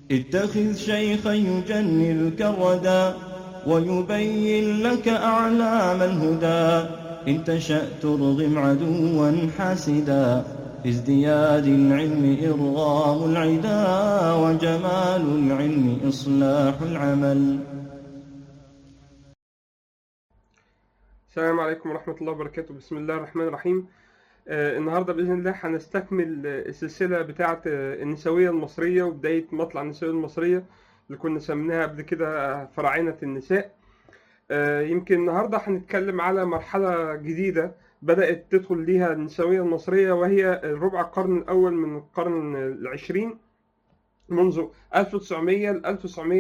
اتخذ شيخا يجنلك الردى ويبين لك أعلام الهدى إن تشأ ترغم عدوا حاسدا في ازدياد العلم إرغام العدا وجمال العلم إصلاح العمل السلام عليكم ورحمة الله وبركاته بسم الله الرحمن الرحيم آه النهاردة بإذن الله هنستكمل آه، السلسلة بتاعة آه، النسوية المصرية وبداية مطلع النسوية المصرية اللي كنا سميناها قبل كده آه، فراعنة النساء آه يمكن النهاردة هنتكلم على مرحلة جديدة بدأت تدخل ليها النسوية المصرية وهي ربع القرن الأول من القرن العشرين منذ 1900 ل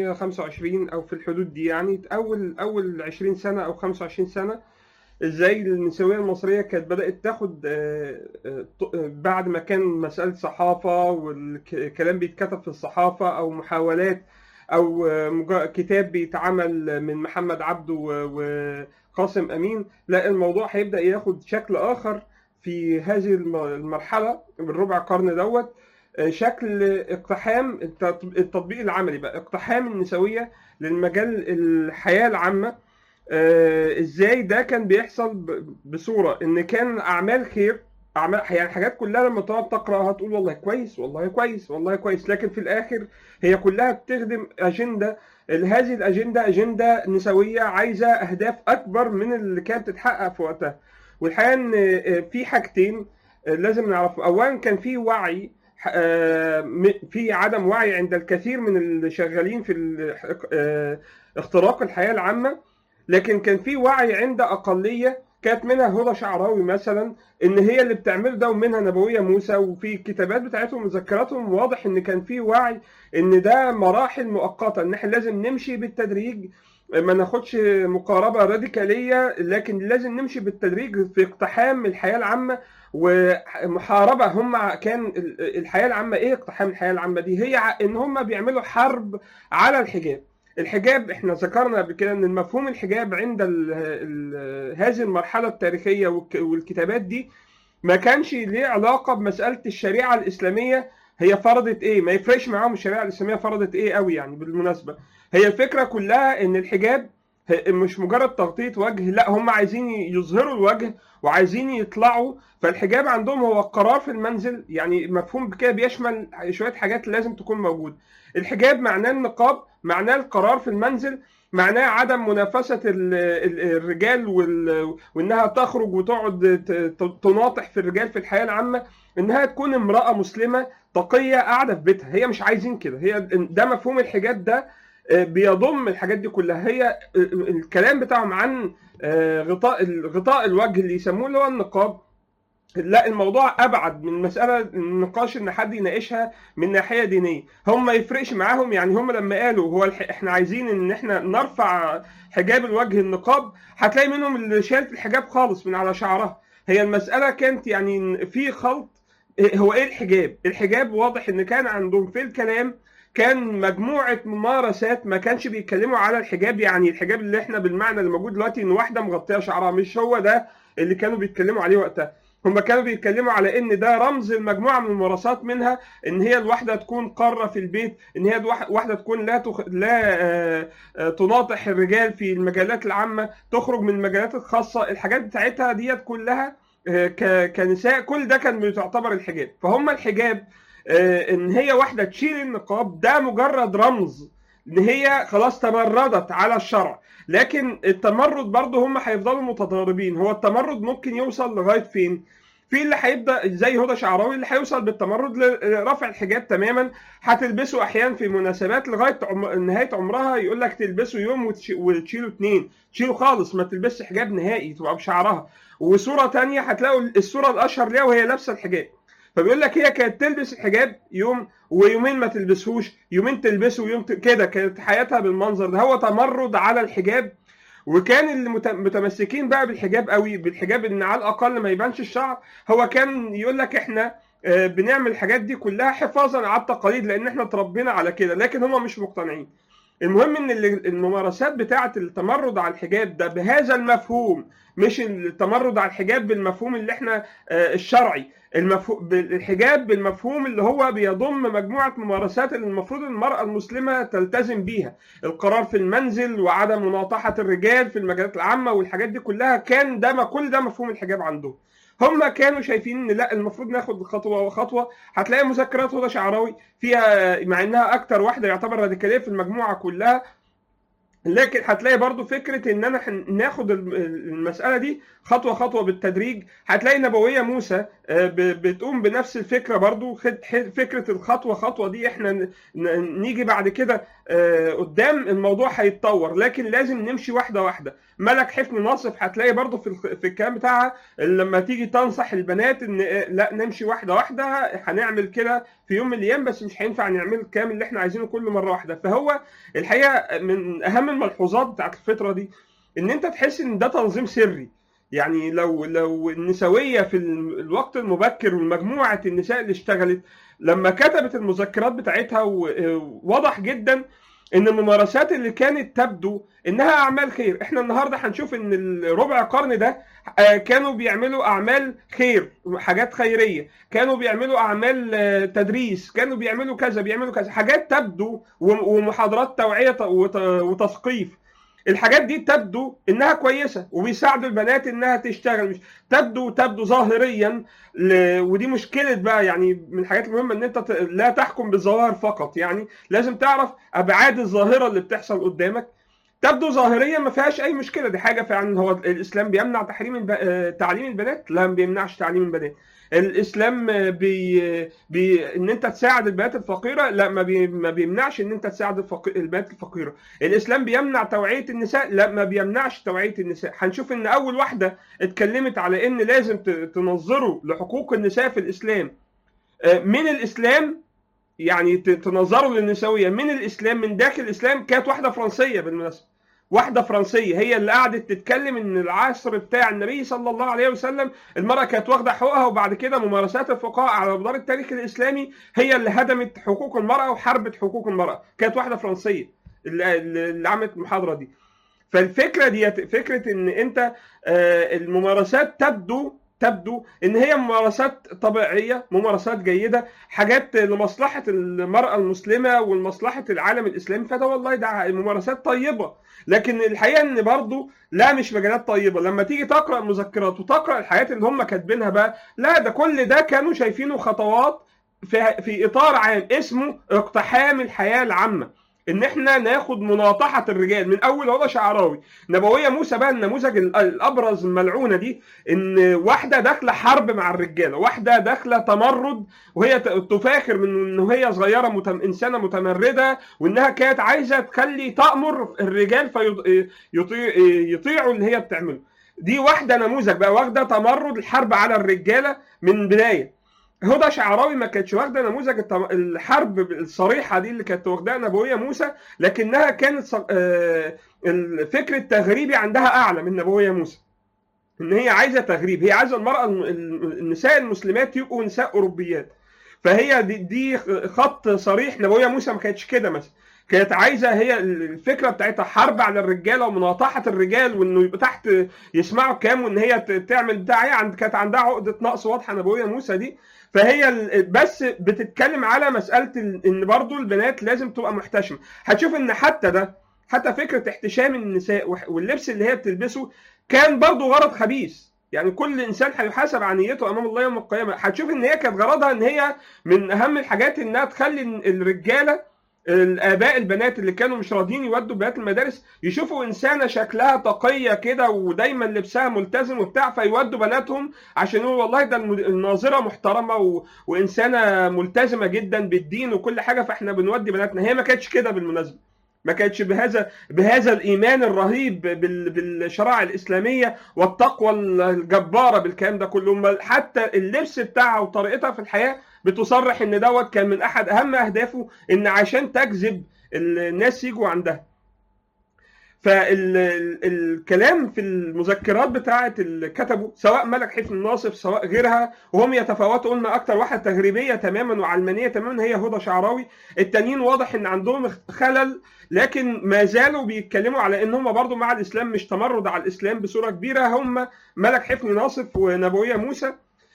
1925 أو في الحدود دي يعني أول أول 20 سنة أو 25 سنة ازاي النسويه المصريه كانت بدات تاخد آه، آه، ط- آه، بعد ما كان مساله صحافه والكلام بيتكتب في الصحافه او محاولات او آه، مجا- كتاب بيتعمل من محمد عبده و- وقاسم امين لا الموضوع هيبدا ياخد شكل اخر في هذه الم- المرحله بالربع قرن دوت آه، شكل اقتحام التط- التطبيق العملي بقى اقتحام النسويه للمجال الحياه العامه آه، ازاي ده كان بيحصل ب- بصوره ان كان اعمال خير اعمال يعني حاجات كلها لما تقعد تقراها تقول والله كويس والله كويس والله كويس لكن في الاخر هي كلها بتخدم اجنده ال- هذه الاجنده اجنده نسويه عايزه اهداف اكبر من اللي كانت تتحقق في وقتها والحقيقه ان آه، في حاجتين آه، لازم نعرفهم اولا كان في وعي آه، م- في عدم وعي عند الكثير من اللي شغالين في ال- آه، اختراق الحياه العامه لكن كان في وعي عند اقليه كانت منها هدى شعراوي مثلا ان هي اللي بتعمل ده ومنها نبويه موسى وفي الكتابات بتاعتهم ومذكراتهم واضح ان كان في وعي ان ده مراحل مؤقته ان احنا لازم نمشي بالتدريج ما ناخدش مقاربه راديكاليه لكن لازم نمشي بالتدريج في اقتحام الحياه العامه ومحاربه هم كان ال- الحياه العامه ايه اقتحام الحياه العامه دي هي ع- ان هم بيعملوا حرب على الحجاب الحجاب احنا ذكرنا قبل كده ان المفهوم الحجاب عند ال ال هذه المرحله التاريخيه والك- والكتابات دي ما كانش ليه علاقه بمساله الشريعه الاسلاميه هي فرضت ايه ما يفرقش معاهم الشريعه الاسلاميه فرضت ايه قوي يعني بالمناسبه هي الفكره كلها ان الحجاب ه- مش مجرد تغطيه وجه لا هم عايزين يظهروا الوجه وعايزين يطلعوا فالحجاب عندهم هو قرار في المنزل يعني مفهوم كده بيشمل شويه حاجات لازم تكون موجوده الحجاب معناه النقاب معناه القرار في المنزل معناه عدم منافسة ال- ال- الرجال وال- وإنها تخرج وتقعد ت- ت- تناطح في الرجال في الحياة العامة إنها تكون امرأة مسلمة تقية قاعدة في بيتها هي مش عايزين كده هي ده مفهوم الحجاب ده آه، بيضم الحاجات دي كلها هي آه، الكلام بتاعهم عن آه، غطاء غطاء الوجه اللي يسموه اللي هو النقاب لا الموضوع ابعد من مساله النقاش ان حد يناقشها من ناحيه دينيه هم ما يفرقش معاهم يعني هم لما قالوا هو الح... احنا عايزين ان احنا نرفع حجاب الوجه النقاب هتلاقي منهم اللي شالت الحجاب خالص من على شعرها هي المساله كانت يعني في خلط إيه- هو ايه الحجاب الحجاب واضح ان كان عندهم في الكلام كان مجموعه ممارسات ما كانش بيتكلموا على الحجاب يعني الحجاب اللي احنا بالمعنى اللي موجود دلوقتي ان واحده مغطيه شعرها مش هو ده اللي كانوا بيتكلموا عليه وقتها هم كانوا بيتكلموا على ان ده رمز المجموعه من الممارسات منها ان هي الواحده تكون قاره في البيت ان هي الواح- واحده تكون لا تخ... لا آه، آه، تناطح الرجال في المجالات العامه تخرج من المجالات الخاصه الحاجات بتاعتها ديت كلها آه، ك... كنساء كل ده كان بيعتبر الحجاب فهم الحجاب آه، ان هي واحده تشيل النقاب ده مجرد رمز ان هي خلاص تمردت على الشرع لكن التمرد برضه هم هيفضلوا متضاربين هو التمرد ممكن يوصل لغايه فين في اللي هيبدا زي هدى شعراوي اللي هيوصل بالتمرد لرفع الحجاب تماما هتلبسه احيانا في مناسبات لغايه عم... نهايه عمرها يقول لك تلبسه يوم وتش... وتشيله اتنين تشيله خالص ما تلبسش حجاب نهائي تبقى بشعرها وصوره تانية هتلاقوا الصوره الاشهر ليها وهي لابسه الحجاب فبيقول لك هي كانت تلبس الحجاب يوم ويومين ما تلبسهوش يومين تلبسه ويوم ت... كده كانت حياتها بالمنظر ده هو تمرد على الحجاب وكان اللي مت- متمسكين بقى بالحجاب قوي بالحجاب ان على الاقل ما يبانش الشعر هو كان يقول لك احنا آه، بنعمل الحاجات دي كلها حفاظا على التقاليد لان احنا اتربينا على كده لكن هم مش مقتنعين المهم ان ال- الممارسات بتاعه التمرد على الحجاب ده بهذا المفهوم مش التمرد على الحجاب بالمفهوم اللي احنا آه، الشرعي المفهوم الحجاب بالمفهوم اللي هو بيضم مجموعه ممارسات اللي المفروض المراه المسلمه تلتزم بيها القرار في المنزل وعدم مناطحه الرجال في المجالات العامه والحاجات دي كلها كان ده ما كل ده مفهوم الحجاب عندهم هم كانوا شايفين ان لا المفروض ناخد خطوه وخطوه هتلاقي مذكرات هدى شعراوي فيها مع انها اكتر واحده يعتبر راديكاليه في المجموعه كلها لكن هتلاقي برضو فكرة ان انا هن- ناخد الم- المسألة دي خطوة خطوة بالتدريج هتلاقي نبوية موسى آه، ب- بتقوم بنفس الفكرة برضو خد- ح- فكرة الخطوة خطوة دي احنا ن- ن- نيجي بعد كده آه، قدام الموضوع هيتطور لكن لازم نمشي واحدة واحدة ملك حفن ناصف هتلاقي برضو في الخ- في الكلام بتاعها لما تيجي تنصح البنات ان آه، لا نمشي واحدة واحدة هنعمل كده في يوم من الايام بس مش هينفع نعمل الكلام اللي احنا عايزينه كل مرة واحدة فهو الحقيقه من اهم الملحوظات بتاعت الفتره دي ان انت تحس ان ده تنظيم سري يعني لو لو النسويه في ال- الوقت المبكر ومجموعه النساء اللي اشتغلت لما كتبت المذكرات بتاعتها و- وضح جدا ان الممارسات اللي كانت تبدو انها اعمال خير احنا النهارده هنشوف ان الربع قرن ده آه، كانوا بيعملوا اعمال خير حاجات خيريه كانوا بيعملوا اعمال آه، تدريس كانوا بيعملوا كذا بيعملوا كذا حاجات تبدو وم- ومحاضرات توعيه ت- وت- وتثقيف الحاجات دي تبدو انها كويسه وبيساعدوا البنات انها تشتغل مش تبدو تبدو ظاهريا ل... ودي مشكله بقى يعني من الحاجات المهمه ان انت ت... لا تحكم بالظواهر فقط يعني لازم تعرف ابعاد الظاهره اللي بتحصل قدامك تبدو ظاهريا ما فيهاش اي مشكله دي حاجه فعلا هو الاسلام بيمنع تحريم الب... آه، تعليم البنات لا ما بيمنعش تعليم البنات الاسلام آه، بي... بي... ان انت تساعد البنات الفقيره لا ما, بي... ما بيمنعش ان انت تساعد الفق... البنات الفقيره الاسلام بيمنع توعيه النساء لا ما بيمنعش توعيه النساء هنشوف ان اول واحده اتكلمت على ان لازم ت... تنظروا لحقوق النساء في الاسلام آه، من الاسلام يعني ت- تنظروا للنسويه من الاسلام من داخل الاسلام كانت واحده فرنسيه بالمناسبه واحده فرنسيه هي اللي قعدت تتكلم ان العصر بتاع النبي صلى الله عليه وسلم المراه كانت واخده حقوقها وبعد كده ممارسات الفقهاء على مدار التاريخ الاسلامي هي اللي هدمت حقوق المراه وحاربت حقوق المراه كانت واحده فرنسيه اللي اللي عملت المحاضره دي فالفكره دي فكره ان انت آه، الممارسات تبدو تبدو ان هي ممارسات طبيعيه ممارسات جيده حاجات لمصلحه المراه المسلمه ولمصلحه العالم الاسلامي فده والله ده ممارسات طيبه لكن الحقيقه ان برضو لا مش مجالات طيبه لما تيجي تقرا المذكرات وتقرا الحاجات اللي هم كاتبينها بقى لا ده كل ده كانوا شايفينه خطوات في في اطار عام اسمه اقتحام الحياه العامه ان احنا ناخد مناطحه الرجال من اول هدى شعراوي نبويه موسى بقى النموذج ال- الابرز الملعونه دي ان واحده داخله حرب مع الرجاله واحده داخله تمرد وهي ت- تفاخر من ان هي صغيره متم... انسانه متمرده وانها كانت عايزه تخلي تامر الرجال فيطيعوا اللي هي بتعمله دي واحده نموذج بقى واخده تمرد الحرب على الرجاله من بدايه هدى شعراوي ما كانتش واخده نموذج التم- الحرب الصريحه دي اللي كانت واخداها نبويه موسى لكنها كانت ص- آه، الفكر التغريبي عندها اعلى من نبويه موسى ان هي عايزه تغريب هي عايزه المراه الم- النساء المسلمات يبقوا نساء اوروبيات فهي دي, دي خط صريح نبويه موسى ما كانتش كده مثلا كانت عايزه هي الفكره بتاعتها حرب على الرجاله ومناطحه الرجال وانه يبقى تحت يسمعوا كلام وان هي ت- تعمل بتاع هي عند كانت عندها عقده نقص واضحه نبويه موسى دي فهي ال- بس بتتكلم على مساله ال- ان برضو البنات لازم تبقى محتشمه هتشوف ان حتى ده حتى فكره احتشام النساء وح- واللبس اللي هي بتلبسه كان برضو غرض خبيث يعني كل انسان هيحاسب عن نيته امام الله يوم القيامه هتشوف ان هي كانت غرضها ان هي من اهم الحاجات انها تخلي الرجاله الاباء البنات اللي كانوا مش راضيين يودوا بنات المدارس يشوفوا انسانه شكلها تقيه كده ودايما لبسها ملتزم وبتاع فيودوا بناتهم عشان يقولوا والله ده الم- الناظره محترمه و... وانسانه ملتزمه جدا بالدين وكل حاجه فاحنا بنودي بناتنا هي ما كانتش كده بالمناسبه ما كانتش بهذا بهذا الايمان الرهيب بال... بالشرائع الاسلاميه والتقوى الجباره بالكلام ده كله بل حتى اللبس بتاعها وطريقتها في الحياه بتصرح ان دوت كان من احد اهم اهدافه ان عشان تجذب الناس يجوا عندها فالكلام في المذكرات بتاعه اللي كتبوا سواء ملك حفن الناصف سواء غيرها وهم يتفاوتوا قلنا اكتر واحده تغريبيه تماما وعلمانيه تماما هي هدى شعراوي التانيين واضح ان عندهم خلل لكن ما زالوا بيتكلموا على ان هم برضو مع الاسلام مش تمرد على الاسلام بصوره كبيره هم ملك حفن ناصف ونبويه موسى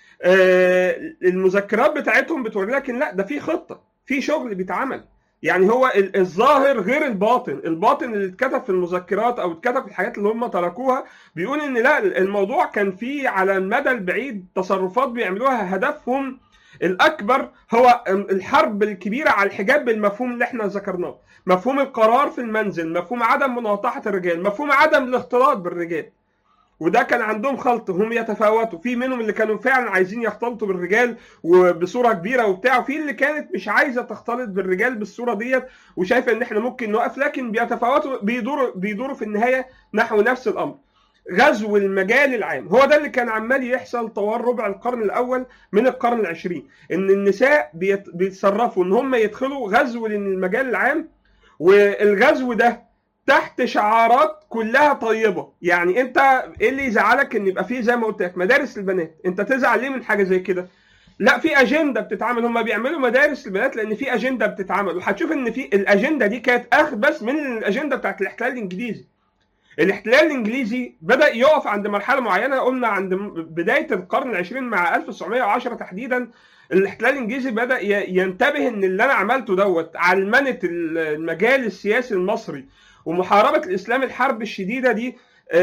آه، المذكرات بتاعتهم بتوري لك ان لا ده في خطه في شغل بيتعمل يعني هو ال- الظاهر غير الباطن الباطن اللي اتكتب في المذكرات او اتكتب في الحاجات اللي هم تركوها بيقول ان لا الموضوع كان فيه على المدى البعيد تصرفات بيعملوها هدفهم الاكبر هو الحرب الكبيره على الحجاب بالمفهوم اللي احنا ذكرناه مفهوم القرار في المنزل مفهوم عدم مناطحه الرجال مفهوم عدم الاختلاط بالرجال وده كان عندهم خلط هم يتفاوتوا في منهم اللي كانوا فعلا عايزين يختلطوا بالرجال وبصوره كبيره وبتاع وفي اللي كانت مش عايزه تختلط بالرجال بالصوره ديت وشايفه ان احنا ممكن نوقف لكن بيتفاوتوا بيدوروا بيدوروا في النهايه نحو نفس الامر غزو المجال العام هو ده اللي كان عمال يحصل طوال ربع القرن الاول من القرن العشرين ان النساء بيت- بيتصرفوا ان هم يدخلوا غزو للمجال العام والغزو ده تحت شعارات كلها طيبه يعني انت ايه اللي يزعلك ان يبقى فيه زي ما قلت لك مدارس للبنات انت تزعل ليه من حاجه زي كده لا في اجنده بتتعمل هم بيعملوا مدارس للبنات لان في اجنده بتتعمل وهتشوف ان في الاجنده دي كانت اخبث من الاجنده بتاعت الاحتلال الانجليزي الاحتلال الانجليزي بدا يقف عند مرحله معينه قلنا عند م- بدايه القرن العشرين مع 1910 تحديدا الاحتلال الانجليزي بدا ي- ينتبه ان اللي انا عملته دوت علمنه المجال السياسي المصري ومحاربه الاسلام الحرب الشديده دي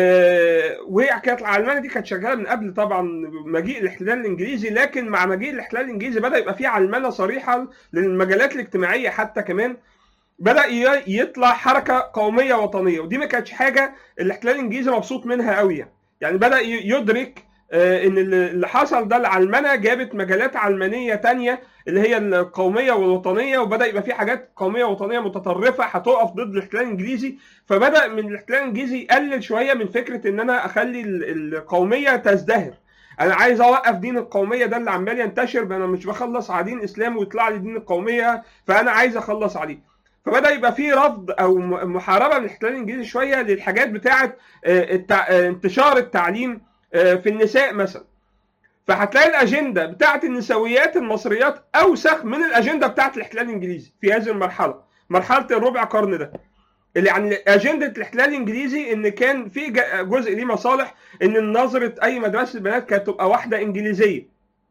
آه، وهي كانت العلمانه دي كانت شغاله من قبل طبعا مجيء الاحتلال الانجليزي لكن مع مجيء الاحتلال الانجليزي بدا يبقى في علمنه صريحه للمجالات الاجتماعيه حتى كمان بدا ي- يطلع حركه قوميه وطنيه ودي ما كانتش حاجه الاحتلال الانجليزي مبسوط منها قوي يعني. يعني بدا ي- يدرك آه، ان اللي اللي حصل ده العلمنه جابت مجالات علمانيه تانية اللي هي القوميه والوطنيه وبدا يبقى في حاجات قوميه وطنيه متطرفه هتقف ضد الاحتلال الانجليزي فبدا من الاحتلال الانجليزي يقلل شويه من فكره ان انا اخلي ال- القوميه تزدهر انا عايز اوقف دين القوميه ده اللي عمال ينتشر انا مش بخلص على دين اسلام ويطلع لي دين القوميه فانا عايز اخلص عليه فبدا يبقى في رفض او م- محاربه من الاحتلال الانجليزي شويه للحاجات بتاعه آه، التع... آه، انتشار التعليم آه، في النساء مثلا فهتلاقي الاجنده بتاعه النسويات المصريات اوسخ من الاجنده بتاعه الاحتلال الانجليزي في هذه المرحله مرحله الربع قرن ده اللي يعني اجنده الاحتلال الانجليزي ان كان في ج- جزء ليه مصالح ان نظره اي مدرسه البنات كانت تبقى واحده انجليزيه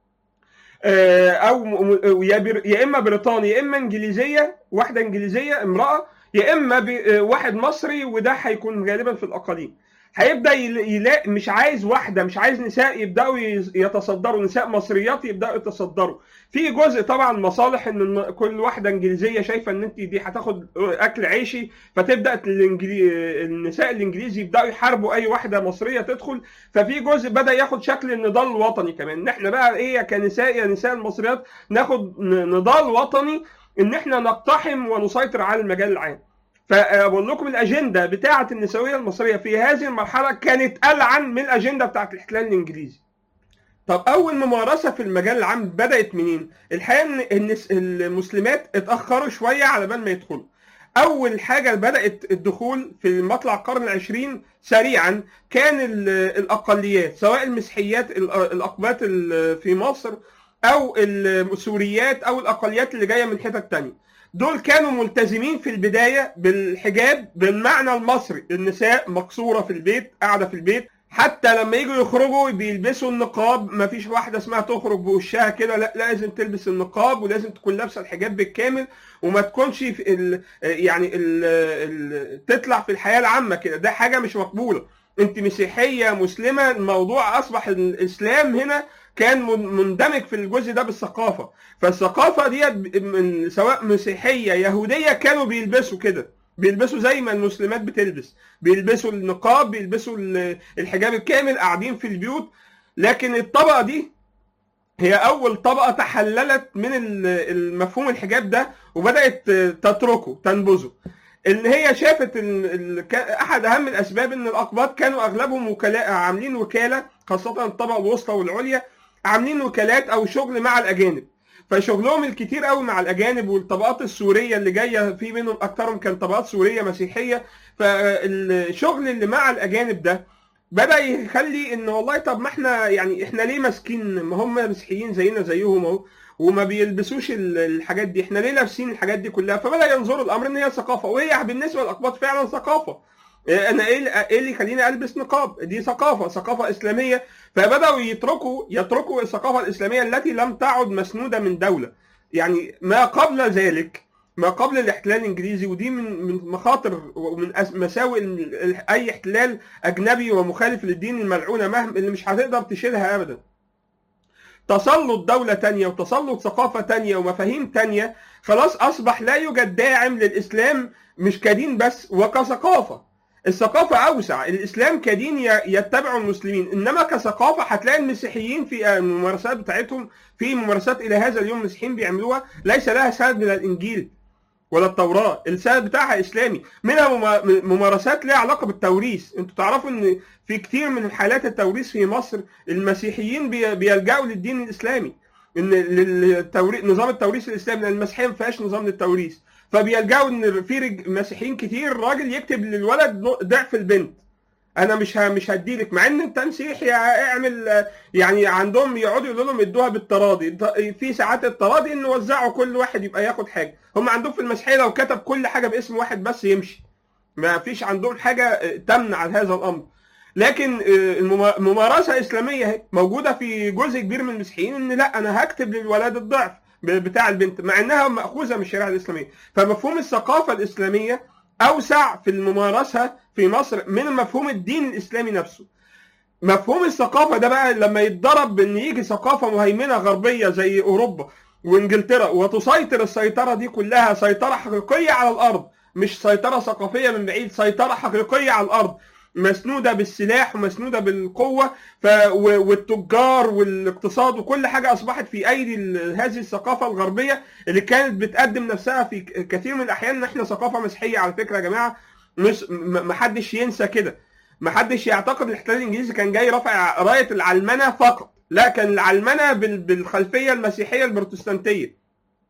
آه، او م- م- يا بر- يا اما بريطاني يا اما انجليزيه واحده انجليزيه امراه يا اما ب- آه، واحد مصري وده هيكون غالبا في الاقاليم هيبدا يل- يلاقي مش عايز واحده مش عايز نساء يبداوا يز- يتصدروا نساء مصريات يبداوا يتصدروا في جزء طبعا مصالح ان الن- كل واحده انجليزيه شايفه ان انت دي هتاخد اكل عيشي فتبدا الإنجلي... النساء الانجليز يبداوا يحاربوا اي واحده مصريه تدخل ففي جزء بدا ياخد شكل النضال الوطني كمان ان احنا بقى ايه يا كنساء يا نساء المصريات ناخد ن- نضال وطني ان احنا نقتحم ونسيطر على المجال العام فبقول لكم الاجنده بتاعه النسويه المصريه في هذه المرحله كانت العن من الاجنده بتاعه الاحتلال الانجليزي طب اول ممارسه في المجال العام بدات منين الحقيقه ان النس- المسلمات اتاخروا شويه على بال ما يدخلوا اول حاجه بدات الدخول في مطلع القرن العشرين سريعا كان ال- الاقليات سواء المسيحيات ال- الاقباط ال- في مصر او السوريات او الاقليات اللي جايه من حتت تانية دول كانوا ملتزمين في البدايه بالحجاب بالمعنى المصري النساء مقصوره في البيت قاعده في البيت حتى لما يجوا يخرجوا بيلبسوا النقاب ما فيش واحده اسمها تخرج بوشها كده لا لازم تلبس النقاب ولازم تكون لابسه الحجاب بالكامل وما تكونش في ال يعني ال ال تطلع في الحياه العامه كده ده حاجه مش مقبوله انت مسيحيه مسلمه الموضوع اصبح الاسلام هنا كان من- مندمج في الجزء ده بالثقافه فالثقافه ديت ب- من سواء مسيحيه يهوديه كانوا بيلبسوا كده بيلبسوا زي ما المسلمات بتلبس بيلبسوا النقاب بيلبسوا ال- الحجاب الكامل قاعدين في البيوت لكن الطبقه دي هي اول طبقه تحللت من ال- المفهوم الحجاب ده وبدات تتركه تنبذه ان هي شافت ال... ال... كا- احد اهم الاسباب ان الاقباط كانوا اغلبهم وكلاء عاملين وكاله خاصه الطبقه الوسطى والعليا عاملين وكالات او شغل مع الاجانب فشغلهم الكتير قوي مع الاجانب والطبقات السوريه اللي جايه في منهم اكثرهم كان طبقات سوريه مسيحيه فالشغل اللي مع الاجانب ده بدا يخلي ان والله طب ما احنا يعني احنا ليه ماسكين ما هم مسيحيين زينا زيهم اهو وما بيلبسوش ال- الحاجات دي احنا ليه لابسين الحاجات دي كلها فبدا ينظروا الامر ان هي ثقافه وهي بالنسبه للاقباط فعلا ثقافه إيه انا ايه اللي- ايه اللي يخليني البس نقاب دي ثقافه ثقافه اسلاميه فبداوا يتركوا يتركوا الثقافه الاسلاميه التي لم تعد مسنوده من دوله يعني ما قبل ذلك ما قبل الاحتلال الانجليزي ودي من من مخاطر ومن أس- مساوئ ال- ال- اي احتلال اجنبي ومخالف للدين الملعونه مهما اللي مش هتقدر تشيلها ابدا تسلط دولة تانية وتسلط ثقافة تانية ومفاهيم تانية خلاص أصبح لا يوجد داعم للإسلام مش كدين بس وكثقافة الثقافة أوسع الإسلام كدين ي- يتبعه المسلمين إنما كثقافة هتلاقي المسيحيين في الممارسات بتاعتهم في ممارسات إلى هذا اليوم المسيحيين بيعملوها ليس لها سند من الإنجيل ولا التوراة السند بتاعها إسلامي منها مما- ممارسات لها علاقة بالتوريث انتوا تعرفوا ان في كتير من حالات التوريث في مصر المسيحيين بي- بيلجأوا للدين الإسلامي ان للتوريث نظام التوريث الإسلامي لأن المسيحية ما فيهاش نظام للتوريث فبيلجأوا ان في رج- مسيحيين كتير راجل يكتب للولد ضعف البنت انا مش ه- مش هديلك مع ان انت مسيحي اعمل يعني عندهم يقعدوا يقولوا لهم ادوها بالتراضي في ساعات التراضي ان وزعوا كل واحد يبقى ياخد حاجه هم عندهم في المسيحيه لو كتب كل حاجه باسم واحد بس يمشي ما فيش عندهم حاجه تمنع هذا الامر لكن المما- الممارسه اسلاميه اهي موجوده في جزء كبير من المسيحيين ان لا انا هكتب للولاد الضعف بتاع البنت مع انها ماخوذه من الشريعه الاسلاميه فمفهوم الثقافه الاسلاميه اوسع في الممارسه في مصر من مفهوم الدين الاسلامي نفسه مفهوم الثقافه ده بقى لما يتضرب بان يجي ثقافه مهيمنه غربيه زي اوروبا وانجلترا وتسيطر السيطره دي كلها سيطره حقيقيه على الارض مش سيطره ثقافيه من بعيد سيطره حقيقيه على الارض مسنوده بالسلاح ومسنوده بالقوه ف... و- والتجار والاقتصاد وكل حاجه اصبحت في ايدي ال- هذه الثقافه الغربيه اللي كانت بتقدم نفسها في ك- كثير من الاحيان ان احنا ثقافه مسيحيه على فكره يا جماعه مش م- محدش ينسى كده محدش يعتقد الاحتلال الانجليزي كان جاي رافع رايه العلمنه فقط لا كان العلمنه بال- بالخلفيه المسيحيه البروتستانتيه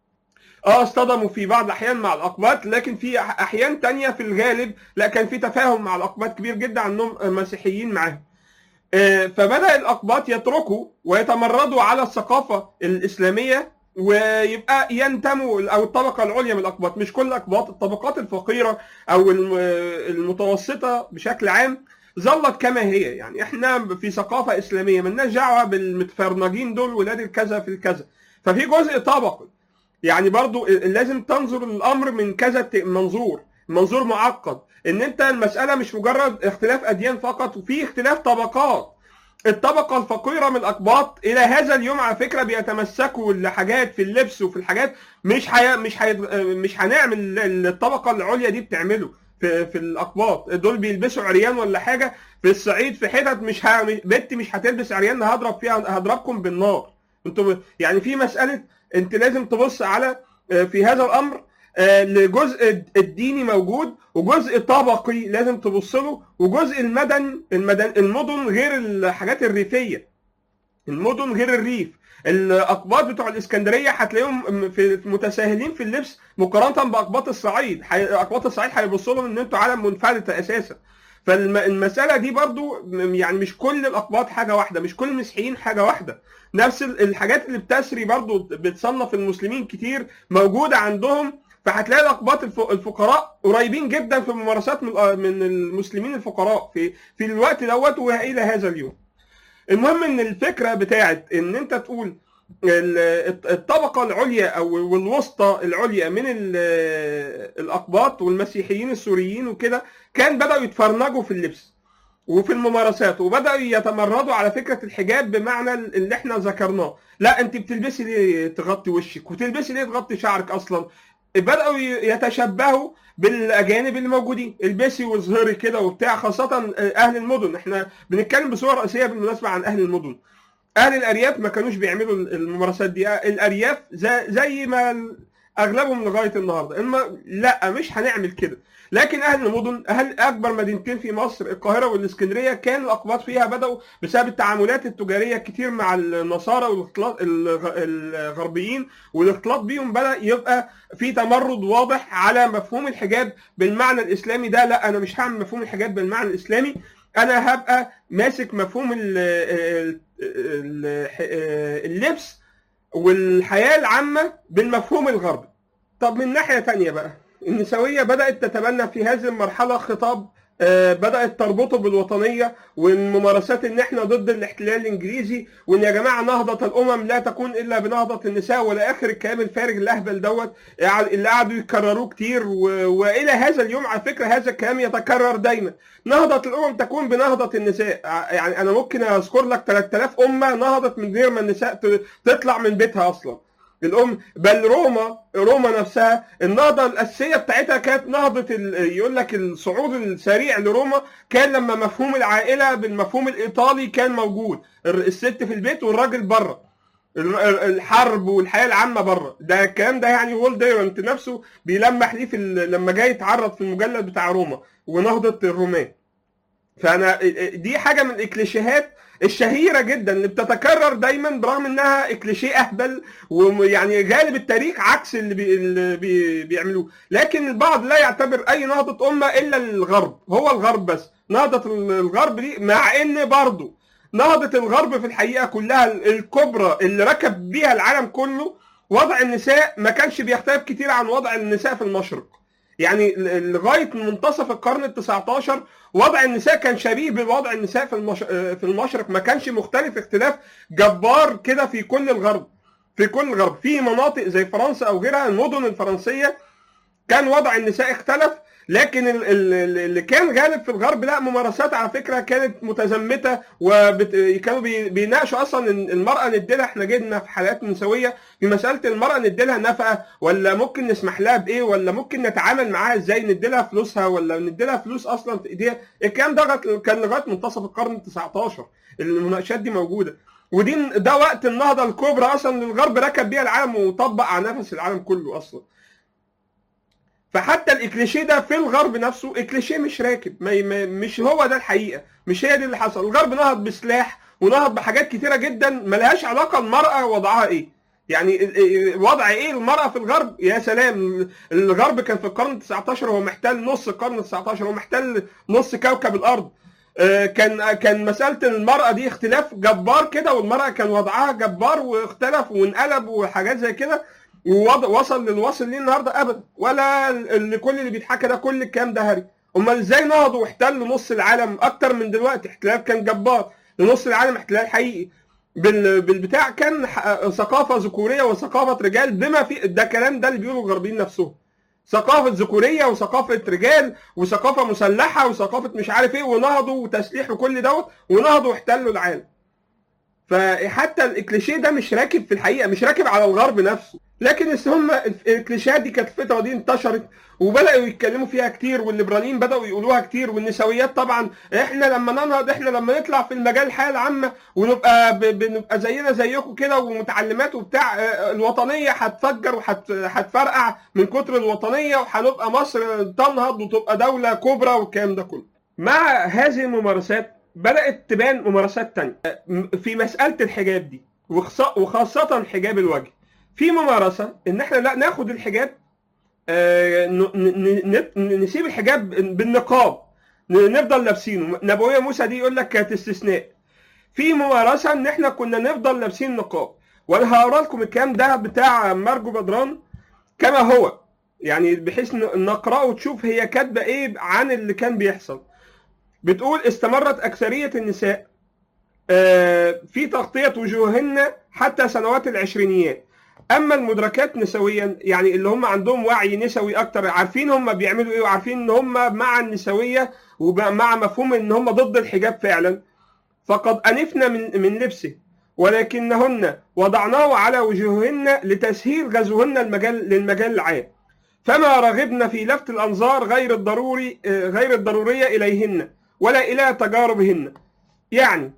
اه اصطدموا في بعض الاحيان مع الاقباط لكن في أح- احيان تانية في الغالب لا كان في تفاهم مع الاقباط كبير جدا عنهم مسيحيين معاهم آه، فبدا الاقباط يتركوا ويتمردوا على الثقافه الاسلاميه ويبقى ينتموا او الطبقه العليا من الاقباط مش كل الاقباط الطبقات الفقيره او الم- المتوسطه بشكل عام ظلت كما هي يعني احنا في ثقافه اسلاميه مالناش دعوه بالمتفرنجين دول ولاد الكذا في الكذا ففي جزء طبقي يعني برضو لازم تنظر للامر من كذا ت- منظور منظور معقد ان انت المساله مش مجرد اختلاف اديان فقط وفي اختلاف طبقات الطبقه الفقيره من الاقباط الى هذا اليوم على فكره بيتمسكوا لحاجات في اللبس وفي الحاجات مش حي... مش حي... مش هنعمل اللي الطبقه العليا دي بتعمله في في الاقباط دول بيلبسوا عريان ولا حاجه في الصعيد في حتت مش ه... بنت مش هتلبس عريان هضرب فيها هضربكم بالنار انتوا يعني في مساله انت لازم تبص على آه، في هذا الامر آه، لجزء الديني موجود وجزء طبقي لازم تبص له وجزء المدن المدن المدن غير الحاجات الريفيه المدن غير الريف الاقباط بتوع الاسكندريه هتلاقيهم في في متساهلين في اللبس مقارنه باقباط الصعيد حي- اقباط الصعيد هيبصوا لهم ان انتوا عالم منفلته اساسا فالمساله دي برضو م- يعني مش كل الاقباط حاجه واحده مش كل المسيحيين حاجه واحده نفس ال- الحاجات اللي بتسري برضو بتصنف المسلمين كتير موجوده عندهم فهتلاقي الاقباط الف- الفقراء قريبين جدا في الممارسات من من المسلمين الفقراء في في الوقت دوت والى هذا اليوم المهم ان الفكره بتاعت ان انت تقول ال- الطبقه العليا او والوسطى العليا من ال- الاقباط والمسيحيين السوريين وكده كان بداوا يتفرنجوا في اللبس وفي الممارسات وبداوا يتمردوا على فكره الحجاب بمعنى اللي احنا ذكرناه لا انت بتلبسي ليه تغطي وشك وتلبسي ليه تغطي شعرك اصلا بداوا يتشبهوا بالاجانب اللي موجودين البسي واظهري كده وبتاع خاصه اهل المدن احنا بنتكلم بصوره رئيسيه بالمناسبه عن اهل المدن اهل الارياف ما كانوش بيعملوا الممارسات دي الارياف زي, زي ما اغلبهم لغايه النهارده اما لا مش هنعمل كده لكن اهل المدن اهل اكبر مدينتين في مصر القاهره والاسكندريه كان الاقباط فيها بداوا بسبب التعاملات التجاريه كتير مع النصارى والاختلاط الغ- الغربيين والاختلاط بيهم بدا يبقى في تمرد واضح على مفهوم الحجاب بالمعنى الاسلامي ده لا انا مش هعمل مفهوم الحجاب بالمعنى الاسلامي انا هبقى ماسك مفهوم ال- ال- ال- اللبس والحياه العامه بالمفهوم الغربي طب من ناحيه تانية بقى النسويه بدات تتبنى في هذه المرحله خطاب آه، بدات تربطه بالوطنيه والممارسات ان احنا ضد الاحتلال الانجليزي وان يا جماعه نهضه الامم لا تكون الا بنهضه النساء ولا اخر الكلام الفارغ الاهبل دوت اللي قعدوا يكرروه كتير و... والى هذا اليوم على فكره هذا الكلام يتكرر دايما نهضه الامم تكون بنهضه النساء ع- يعني انا ممكن اذكر لك 3000 امه نهضت من غير ما النساء ت- تطلع من بيتها اصلا الام بل روما روما نفسها النهضه الاساسيه بتاعتها كانت نهضه ال... يقول لك الصعود السريع لروما كان لما مفهوم العائله بالمفهوم الايطالي كان موجود الر- الست في البيت والراجل بره الر- الحرب والحياه العامه بره ده الكلام ده يعني وول دايرنت نفسه بيلمح ليه في ال... لما جاي يتعرض في المجلد بتاع روما ونهضه الرومان فانا دي حاجه من الكليشيهات الشهيره جدا اللي بتتكرر دايما برغم انها كليشيه اهبل ويعني غالب التاريخ عكس اللي, بي اللي بي بيعملوه لكن البعض لا يعتبر اي نهضه امه الا الغرب هو الغرب بس نهضه الغرب دي مع ان برضه نهضه الغرب في الحقيقه كلها الكبرى اللي ركب بيها العالم كله وضع النساء ما كانش بيختلف كتير عن وضع النساء في المشرق يعني لغايه منتصف القرن ال 19 وضع النساء كان شبيه بوضع النساء في المش... في المشرق ما كانش مختلف اختلاف جبار كده في كل الغرب في كل الغرب في مناطق زي فرنسا او غيرها المدن الفرنسيه كان وضع النساء اختلف لكن ال- ال- اللي كان غالب في الغرب لا ممارسات على فكره كانت متزمته وكانوا بيناقشوا اصلا إن المراه نديلها احنا جبنا في حالات نسويه في مساله المراه نديلها نفقه ولا ممكن نسمح لها بايه ولا ممكن نتعامل معاها ازاي نديلها فلوسها ولا نديلها فلوس اصلا في ايديها الكلام ده غت- كان لغايه منتصف القرن ال 19 المناقشات دي موجوده ودي ده وقت النهضه الكبرى اصلا اللي الغرب ركب بيها العالم وطبق على نفس العالم كله اصلا فحتى الاكليشيه ده في الغرب نفسه اكليشيه مش راكب ما ما مش هو ده الحقيقه مش هي دي اللي حصل الغرب نهض بسلاح ونهض بحاجات كتيره جدا ملهاش علاقه المراه وضعها ايه يعني ال- ال- وضع ايه المراه في الغرب يا سلام الغرب كان في القرن ال 19 هو محتل نص القرن ال 19 هو محتل نص كوكب الارض آه، كان كان مساله المراه دي اختلاف جبار كده والمراه كان وضعها جبار واختلف وانقلب وحاجات زي كده ووصل للوصل ليه النهارده ابدا ولا اللي كل اللي بيتحكى ده كل الكلام ده هري امال ازاي نهضوا واحتلوا نص العالم اكتر من دلوقتي احتلال كان جبار لنص العالم احتلال حقيقي بال- بالبتاع كان ح- ثقافه ذكوريه وثقافه رجال بما في ده كلام ده اللي بيقوله الغربيين نفسهم ثقافه ذكوريه وثقافه رجال وثقافه مسلحه وثقافه مش عارف ايه ونهضوا وتسليح وكل دوت ونهضوا واحتلوا العالم فحتى الكليشيه ده مش راكب في الحقيقه مش راكب على الغرب نفسه لكن بس هم الكليشيهات دي كانت الفتره دي انتشرت وبداوا يتكلموا فيها كتير والليبراليين بداوا يقولوها كتير والنسويات طبعا احنا لما ننهض احنا لما نطلع في المجال الحياه العامه ونبقى ب- بنبقى زينا زيكم كده ومتعلمات وبتاع اه، الوطنيه هتفجر وهتفرقع من كتر الوطنيه وهنبقى مصر تنهض وتبقى دوله كبرى والكلام ده كله. مع هذه الممارسات بدات تبان ممارسات تانية في مساله الحجاب دي وخص- وخاصه حجاب الوجه. في ممارسه ان احنا لا ناخد الحجاب آه، ن- ن- ن- نسيب الحجاب بالنقاب ن- نفضل لابسينه نبويه موسى دي يقول لك كانت استثناء في ممارسه ان احنا كنا نفضل لابسين نقاب وانا هقرا لكم الكلام ده بتاع مرجو بدران كما هو يعني بحيث ن- نقراه وتشوف هي كاتبه ايه عن اللي كان بيحصل بتقول استمرت اكثريه النساء آه، في تغطيه وجوههن حتى سنوات العشرينيات اما المدركات نسويا يعني اللي هم عندهم وعي نسوي اكتر عارفين هم بيعملوا ايه وعارفين ان هم مع النسويه ومع مفهوم ان هم ضد الحجاب فعلا فقد انفنا من من لبسه ولكنهن وضعناه على وجوههن لتسهيل غزوهن المجال للمجال العام فما رغبن في لفت الانظار غير الضروري آه، غير الضروريه اليهن ولا الى تجاربهن يعني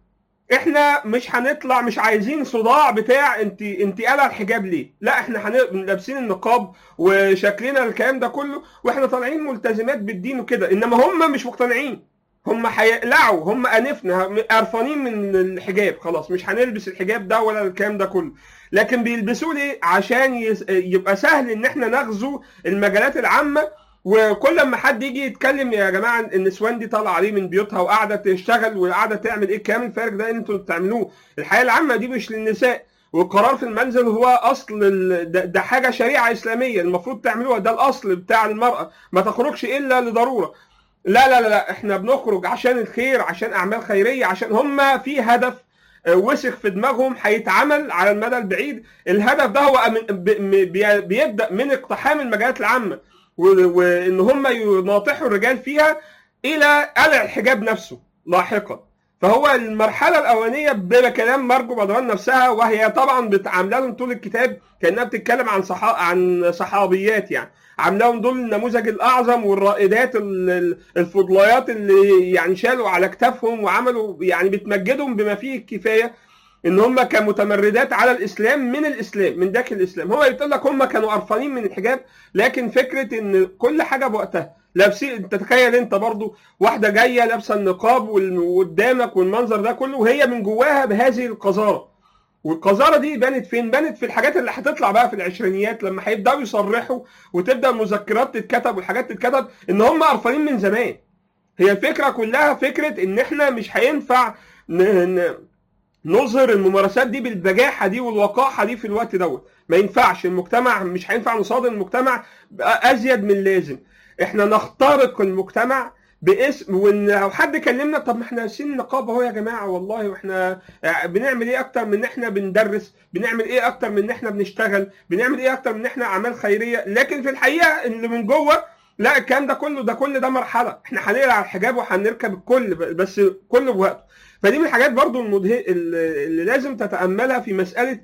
احنا مش هنطلع مش عايزين صداع بتاع انت انت قلع الحجاب ليه؟ لا احنا هن- لابسين النقاب وشكلنا الكلام ده كله واحنا طالعين ملتزمات بالدين وكده انما هم مش مقتنعين هم هيقلعوا هم انفنا قرفانين من الحجاب خلاص مش هنلبس الحجاب ده ولا الكلام ده كله لكن بيلبسوه ليه؟ عشان يس- يبقى سهل ان احنا نغزو المجالات العامه وكل ما حد يجي يتكلم يا جماعه النسوان دي طالعه عليه من بيوتها وقاعده تشتغل وقاعده تعمل ايه الكلام الفارغ ده انتوا بتعملوه الحياه العامه دي مش للنساء والقرار في المنزل هو اصل ال... ده, ده حاجه شريعه اسلاميه المفروض تعملوها ده الاصل بتاع المراه ما تخرجش الا لضروره لا لا لا, لا احنا بنخرج عشان الخير عشان اعمال خيريه عشان هم في هدف آه، وسخ في دماغهم هيتعمل على المدى البعيد الهدف ده هو من- ب- م- بي- بيبدا من اقتحام المجالات العامه و- وان هم يناطحوا الرجال فيها الى قلع الحجاب نفسه لاحقا فهو المرحله الاولانيه بلا كلام مرجو بدران نفسها وهي طبعا بتعاملها لهم طول الكتاب كانها بتتكلم عن صحا... عن صحابيات يعني عاملاهم دول النموذج الاعظم والرائدات ال- ال- الفضليات اللي يعني شالوا على كتافهم وعملوا يعني بتمجدهم بما فيه الكفايه ان هم كمتمردات على الاسلام من الاسلام من داخل الاسلام هو يقول لك هم كانوا قرفانين من الحجاب لكن فكره ان كل حاجه بوقتها لابسين انت تخيل انت برضو واحده جايه لابسه النقاب وال- وقدامك والمنظر ده كله وهي من جواها بهذه القذاره والقذاره دي بانت فين؟ بانت في الحاجات اللي هتطلع بقى في العشرينيات لما هيبداوا يصرحوا وتبدا المذكرات تتكتب والحاجات تتكتب ان هم قرفانين من زمان. هي الفكره كلها فكره ان احنا مش هينفع ن... ن... نظهر الممارسات دي بالبجاحه دي والوقاحه دي في الوقت دوت ما ينفعش المجتمع مش هينفع نصادم المجتمع ازيد من لازم احنا نخترق المجتمع باسم وان لو حد كلمنا طب ما احنا سن نقاب اهو يا جماعه والله واحنا بنعمل ايه اكتر من ان احنا بندرس بنعمل ايه اكتر من ان احنا بنشتغل بنعمل ايه اكتر من ان احنا اعمال خيريه لكن في الحقيقه اللي من جوه لا الكلام ده كله ده كل ده مرحله احنا هنقلع الحجاب وهنركب الكل بس كله بوقته فدي من الحاجات برضو المده... اللي لازم تتاملها في مساله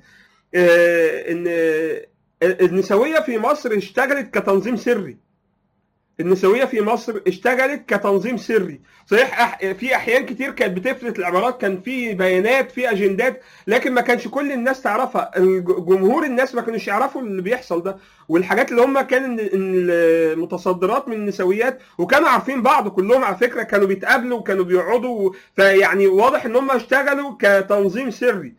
آه، ان النسويه في مصر اشتغلت كتنظيم سري النسويه في مصر اشتغلت كتنظيم سري صحيح أح... في احيان كتير كانت بتفلت العبارات كان في بيانات في اجندات لكن ما كانش كل الناس تعرفها جمهور الناس ما كانوش يعرفوا اللي بيحصل ده والحاجات اللي هم كان المتصدرات من النسويات وكانوا عارفين بعض كلهم على فكره كانوا بيتقابلوا وكانوا بيقعدوا فيعني واضح ان هم اشتغلوا كتنظيم سري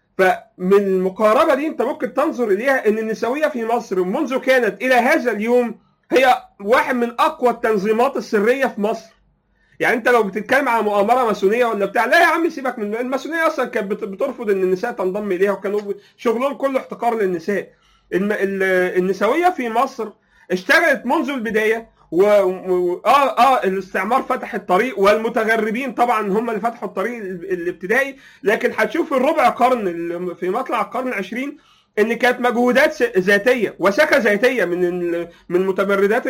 فمن المقاربه دي انت ممكن تنظر اليها ان النسويه في مصر منذ كانت الى هذا اليوم هي واحد من اقوى التنظيمات السريه في مصر يعني انت لو بتتكلم على مؤامره ماسونيه ولا بتاع لا يا عم سيبك من الماسونيه اصلا كانت بترفض ان النساء تنضم اليها وكانوا شغلهم كله احتقار للنساء الم... النسويه في مصر اشتغلت منذ البدايه و... و... اه اه الاستعمار فتح الطريق والمتغربين طبعا هم اللي فتحوا الطريق الابتدائي لكن هتشوف الربع قرن في مطلع القرن العشرين ان كانت مجهودات ذاتيه وسكه ذاتيه من من متمردات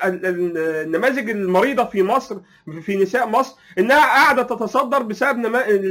النماذج المريضه في مصر في نساء مصر انها قاعده تتصدر بسبب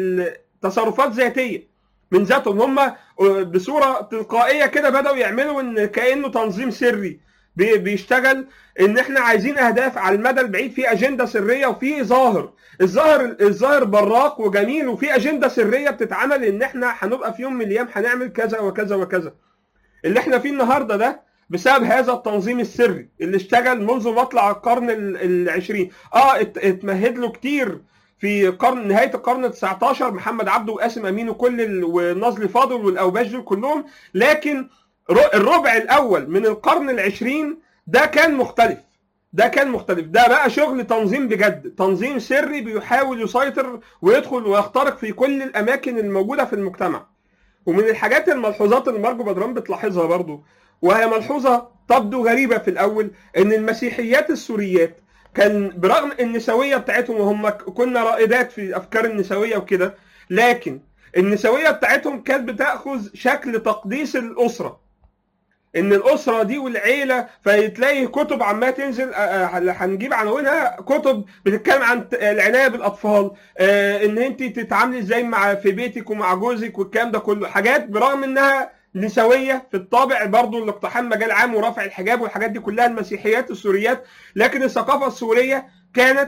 تصرفات ذاتيه من ذاتهم هم بصوره تلقائيه كده بداوا يعملوا ان كانه تنظيم سري بيشتغل ان احنا عايزين اهداف على المدى البعيد في اجنده سريه وفي ظاهر الظاهر الظاهر براق وجميل وفي اجنده سريه بتتعمل ان احنا هنبقى في يوم من الايام هنعمل كذا وكذا وكذا اللي احنا فيه النهارده ده بسبب هذا التنظيم السري اللي اشتغل منذ مطلع القرن العشرين اه اتمهد له كتير في قرن نهايه القرن ال 19 محمد عبده وقاسم امين وكل ال... ونظلي فاضل والاوباش دول كلهم لكن الربع الاول من القرن العشرين ده كان مختلف ده كان مختلف ده بقى شغل تنظيم بجد تنظيم سري بيحاول يسيطر ويدخل ويخترق في كل الاماكن الموجوده في المجتمع ومن الحاجات الملحوظات اللي مارجو بدران بتلاحظها برضو وهي ملحوظه تبدو غريبه في الاول ان المسيحيات السوريات كان برغم النسويه بتاعتهم وهم كنا رائدات في افكار النسويه وكده لكن النسويه بتاعتهم كانت بتاخذ شكل تقديس الاسره ان الاسره دي والعيله فتلاقي كتب عماله تنزل هنجيب عناوينها كتب بتتكلم عن العنايه بالاطفال ان انت تتعاملي ازاي مع في بيتك ومع جوزك والكلام ده كله حاجات برغم انها نسويه في الطابع برضه الاقتحام مجال عام ورفع الحجاب والحاجات دي كلها المسيحيات السوريات لكن الثقافه السوريه كانت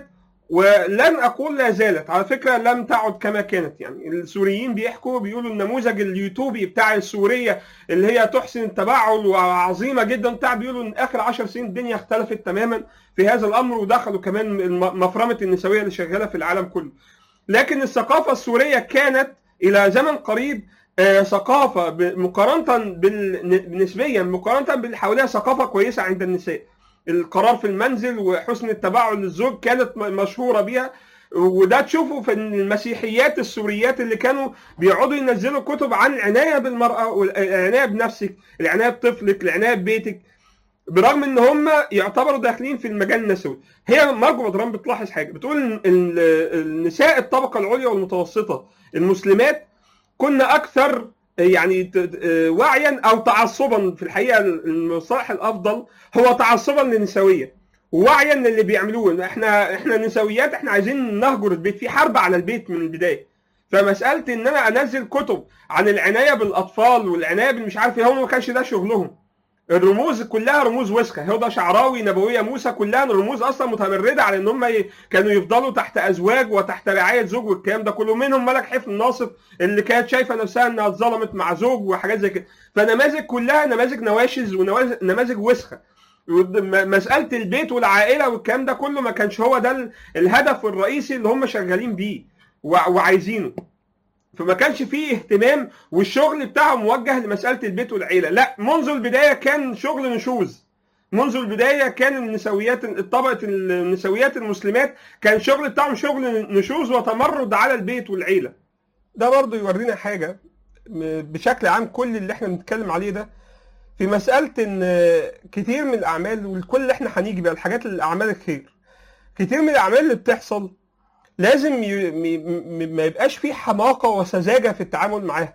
ولن اقول لا زالت على فكره لم تعد كما كانت يعني السوريين بيحكوا بيقولوا النموذج اليوتيوبي بتاع السوريه اللي هي تحسن التباعل وعظيمه جدا بتاع بيقولوا ان اخر 10 سنين الدنيا اختلفت تماما في هذا الامر ودخلوا كمان الم- مفرمه النسويه اللي شغاله في العالم كله لكن الثقافه السوريه كانت الى زمن قريب آه، ثقافه ب- مقارنه بال- نسبيا مقارنه باللي حواليها ثقافه كويسه عند النساء القرار في المنزل وحسن التباعل للزوج كانت م- مشهوره بيها وده تشوفه في إن المسيحيات السوريات اللي كانوا بيقعدوا ينزلوا كتب عن العنايه بالمراه والعنايه بنفسك العنايه بطفلك العنايه ببيتك برغم ان هم يعتبروا داخلين في المجال النسوي هي مرجو بدران بتلاحظ حاجه بتقول إن ال- النساء الطبقه العليا والمتوسطه المسلمات كنا اكثر يعني ت- ت- وعيا او تعصبا في الحقيقه المصطلح الافضل هو تعصبا للنسويه ووعيا للي بيعملوه احنا احنا نسويات احنا عايزين نهجر البيت في حرب على البيت من البدايه فمساله ان انا انزل كتب عن العنايه بالاطفال والعنايه بالمش عارف ايه هم ما كانش ده شغلهم الرموز كلها رموز وسخه هدى شعراوي نبويه موسى كلها رموز اصلا متمرده على ان هم ي- كانوا يفضلوا تحت ازواج وتحت رعايه زوج والكلام ده كله منهم ملك حفن ناصر اللي كانت شايفه نفسها انها اتظلمت مع زوج وحاجات زي كده فنماذج كلها نماذج نواشز ونماذج وسخه ود- م- مساله البيت والعائله والكلام ده كله ما كانش هو ده ال- الهدف الرئيسي اللي هم شغالين بيه وع- وعايزينه فما كانش فيه اهتمام والشغل بتاعهم موجه لمساله البيت والعيله لا منذ البدايه كان شغل نشوز منذ البدايه كان النسويات الطبقه النسويات المسلمات كان الشغل بتاعهم شغل نشوز وتمرد على البيت والعيله ده برضه يورينا حاجه م- بشكل عام كل اللي احنا بنتكلم عليه ده في مساله ان كتير من الاعمال والكل اللي احنا هنيجي بقى الحاجات الاعمال الخير كتير من الاعمال اللي بتحصل لازم ي... م... م... ما يبقاش فيه حماقه وسذاجه في التعامل معاها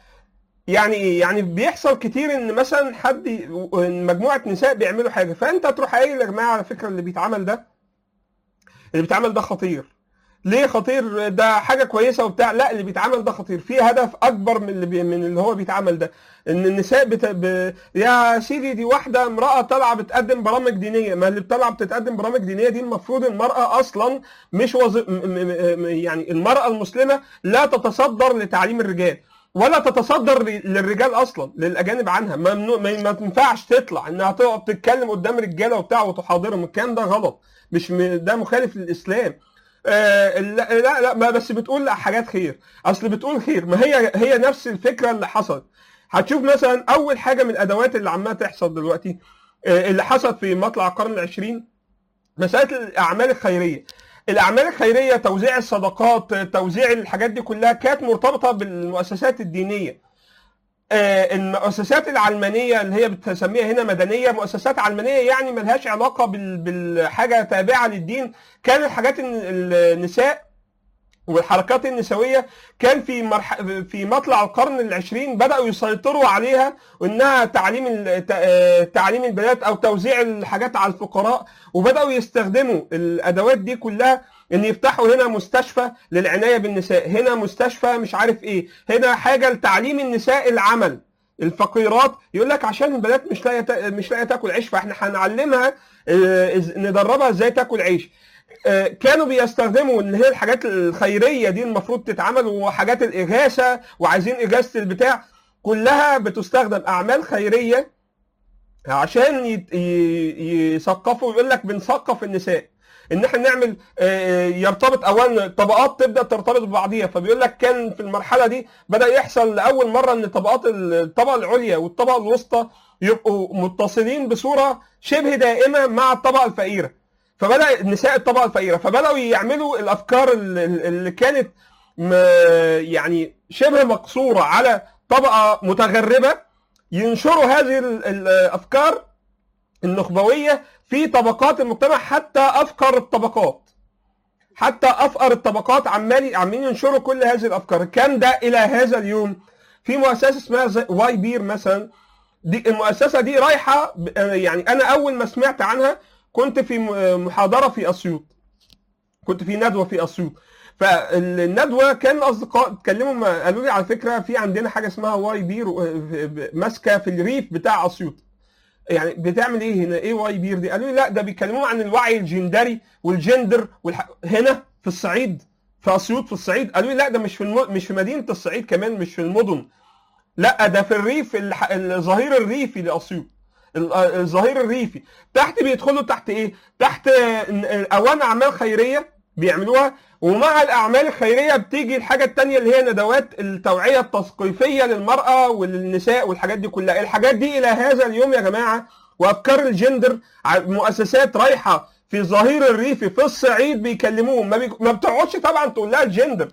يعني ايه يعني بيحصل كتير ان مثلا حد ي- إن مجموعه نساء بيعملوا حاجه فانت تروح قايل يا جماعه على فكره اللي بيتعمل ده اللي بيتعمل ده خطير ليه خطير ده حاجه كويسه وبتاع لا اللي بيتعمل ده خطير في هدف اكبر من اللي بي... من اللي هو بيتعمل ده ان النساء بت... ب... يا سيدي دي واحده امراه طالعه بتقدم برامج دينيه ما اللي طالعه بتقدم برامج دينيه دي المفروض المراه اصلا مش وظ... م... م... م... يعني المراه المسلمه لا تتصدر لتعليم الرجال ولا تتصدر ل- للرجال اصلا للاجانب عنها ممنوع ما ما تنفعش تطلع انها تقعد تتكلم قدام رجاله وبتاع وتحاضرهم الكلام ده غلط مش م... ده مخالف للاسلام آه لا لا لا ما بس بتقول لا حاجات خير اصل بتقول خير ما هي هي نفس الفكره اللي حصلت هتشوف مثلا اول حاجه من الادوات اللي عماله تحصل دلوقتي آه، اللي حصلت في مطلع القرن العشرين مساله الاعمال الخيريه الاعمال الخيريه توزيع الصدقات آه، توزيع الحاجات دي كلها كانت مرتبطه بالمؤسسات الدينيه آه، المؤسسات العلمانيه اللي هي بتسميها هنا مدنيه مؤسسات علمانيه يعني ملهاش علاقه بال- بالحاجه تابعه للدين كان الحاجات الن- النساء والحركات النسويه كان في مرح... في مطلع القرن العشرين بداوا يسيطروا عليها وانها تعليم ال- ت- آه، تعليم البنات او توزيع الحاجات على الفقراء وبداوا يستخدموا الادوات دي كلها ان يفتحوا هنا مستشفى للعنايه بالنساء هنا مستشفى مش عارف ايه هنا حاجه لتعليم النساء العمل الفقيرات يقول لك عشان البنات مش لاقيه تا- مش لاقيه تاكل عيش فاحنا هنعلمها آه، إز- ندربها ازاي تاكل عيش آه، كانوا بيستخدموا ان هي الحاجات الخيريه دي المفروض تتعمل وحاجات الاغاثه وعايزين اغاثه البتاع كلها بتستخدم اعمال خيريه عشان يت- ي- يثقفوا يقول لك بنثقف النساء ان احنا نعمل آه، يرتبط اولا طبقات تبدا ترتبط ببعضيها فبيقول لك كان في المرحله دي بدا يحصل لاول مره ان طبقات الطبقه العليا والطبقه الوسطى يبقوا متصلين بصوره شبه دائمه مع الطبقه الفقيره فبدا نساء الطبقه الفقيره فبداوا يعملوا الافكار اللي اللي كانت م- يعني شبه مقصوره على طبقه متغربه ينشروا هذه ال- الافكار النخبويه في طبقات المجتمع حتى افقر الطبقات حتى افقر الطبقات عمال عمالين ينشروا كل هذه الافكار كان ده الى هذا اليوم في مؤسسه اسمها زي- واي بير مثلا دي المؤسسه دي رايحه ب- يعني انا اول ما سمعت عنها كنت في م- محاضره في اسيوط كنت في ندوه في اسيوط فالندوه كان الاصدقاء اتكلموا ما- قالوا لي على فكره في عندنا حاجه اسمها واي بير و- ماسكه في الريف بتاع اسيوط يعني بتعمل ايه هنا ايه واي بير دي قالوا لي لا ده بيتكلموا عن الوعي الجندري والجندر والح... هنا في الصعيد في اسيوط في الصعيد قالوا لي لا ده مش في الم... مش في مدينه الصعيد كمان مش في المدن لا ده في الريف الح... الظهير الريفي لاسيوط ال- الظهير الريفي تحت بيدخلوا تحت ايه تحت آه، اوان اعمال خيريه بيعملوها ومع الاعمال الخيريه بتيجي الحاجه التانية اللي هي ندوات التوعيه التثقيفيه للمراه وللنساء والحاجات دي كلها الحاجات دي الى هذا اليوم يا جماعه وافكار الجندر ع- مؤسسات رايحه في ظهير الريفي في الصعيد بيكلموهم ما, بي... ما بتقعدش طبعا تقول لها الجندر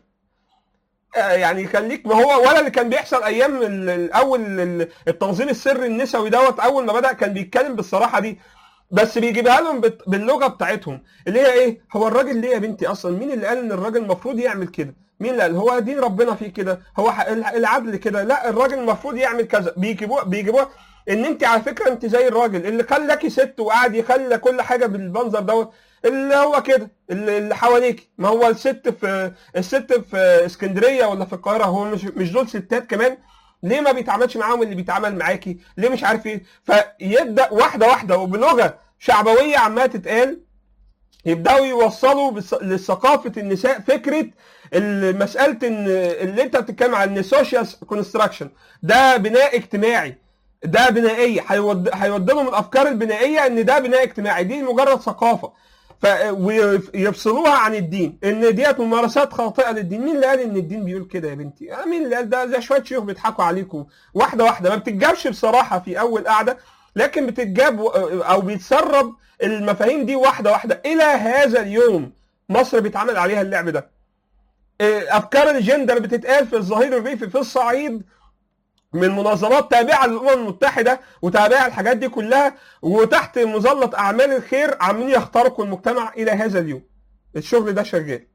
آه، يعني خليك ما هو ولا اللي كان بيحصل ايام ال- الاول ال- التنظيم السري النسوي دوت اول ما بدا كان بيتكلم بالصراحه دي بس بيجيبها لهم بت- باللغه بتاعتهم اللي هي ايه هو الراجل ليه يا بنتي اصلا مين اللي قال ان الراجل المفروض يعمل كده مين اللي قال هو دين ربنا فيه كده هو ح- الع- العدل كده لا الراجل المفروض يعمل كذا بيجيبوها بيجيبوها ان انت على فكره انت زي الراجل اللي خلاكي ست وقعد يخلى كل حاجه بالمنظر دوت اللي هو كده اللي اللي حواليك ما هو الست في الست في اسكندريه ولا في القاهره هو مش مش دول ستات كمان ليه ما بيتعاملش معاهم اللي بيتعامل معاكي ليه مش عارف ايه فيبدا واحده واحده وبلغه شعبويه عماله تتقال يبداوا يوصلوا بس- لثقافه النساء فكره ال- مساله ان اللي انت بتتكلم عن ان سوشيال كونستراكشن ده بناء اجتماعي ده بنائيه هيود هيودي لهم الافكار البنائيه ان ده بناء اجتماعي دي مجرد ثقافه ف ويفصلوها عن الدين ان ديت ممارسات خاطئه للدين مين اللي قال ان الدين بيقول كده يا بنتي آه، مين اللي قال ده ده شويه شيوخ بيضحكوا عليكم واحده واحده ما بتتجابش بصراحه في اول قعده لكن بتتجاب و- او بيتسرب المفاهيم دي واحده واحده الى هذا اليوم مصر بيتعمل عليها اللعب ده إيه، افكار الجندر بتتقال في الظهير الريفي في الصعيد من منظمات تابعه للامم المتحده وتابعه الحاجات دي كلها وتحت مظله اعمال الخير عاملين يخترقوا المجتمع الى هذا اليوم الشغل ده شغال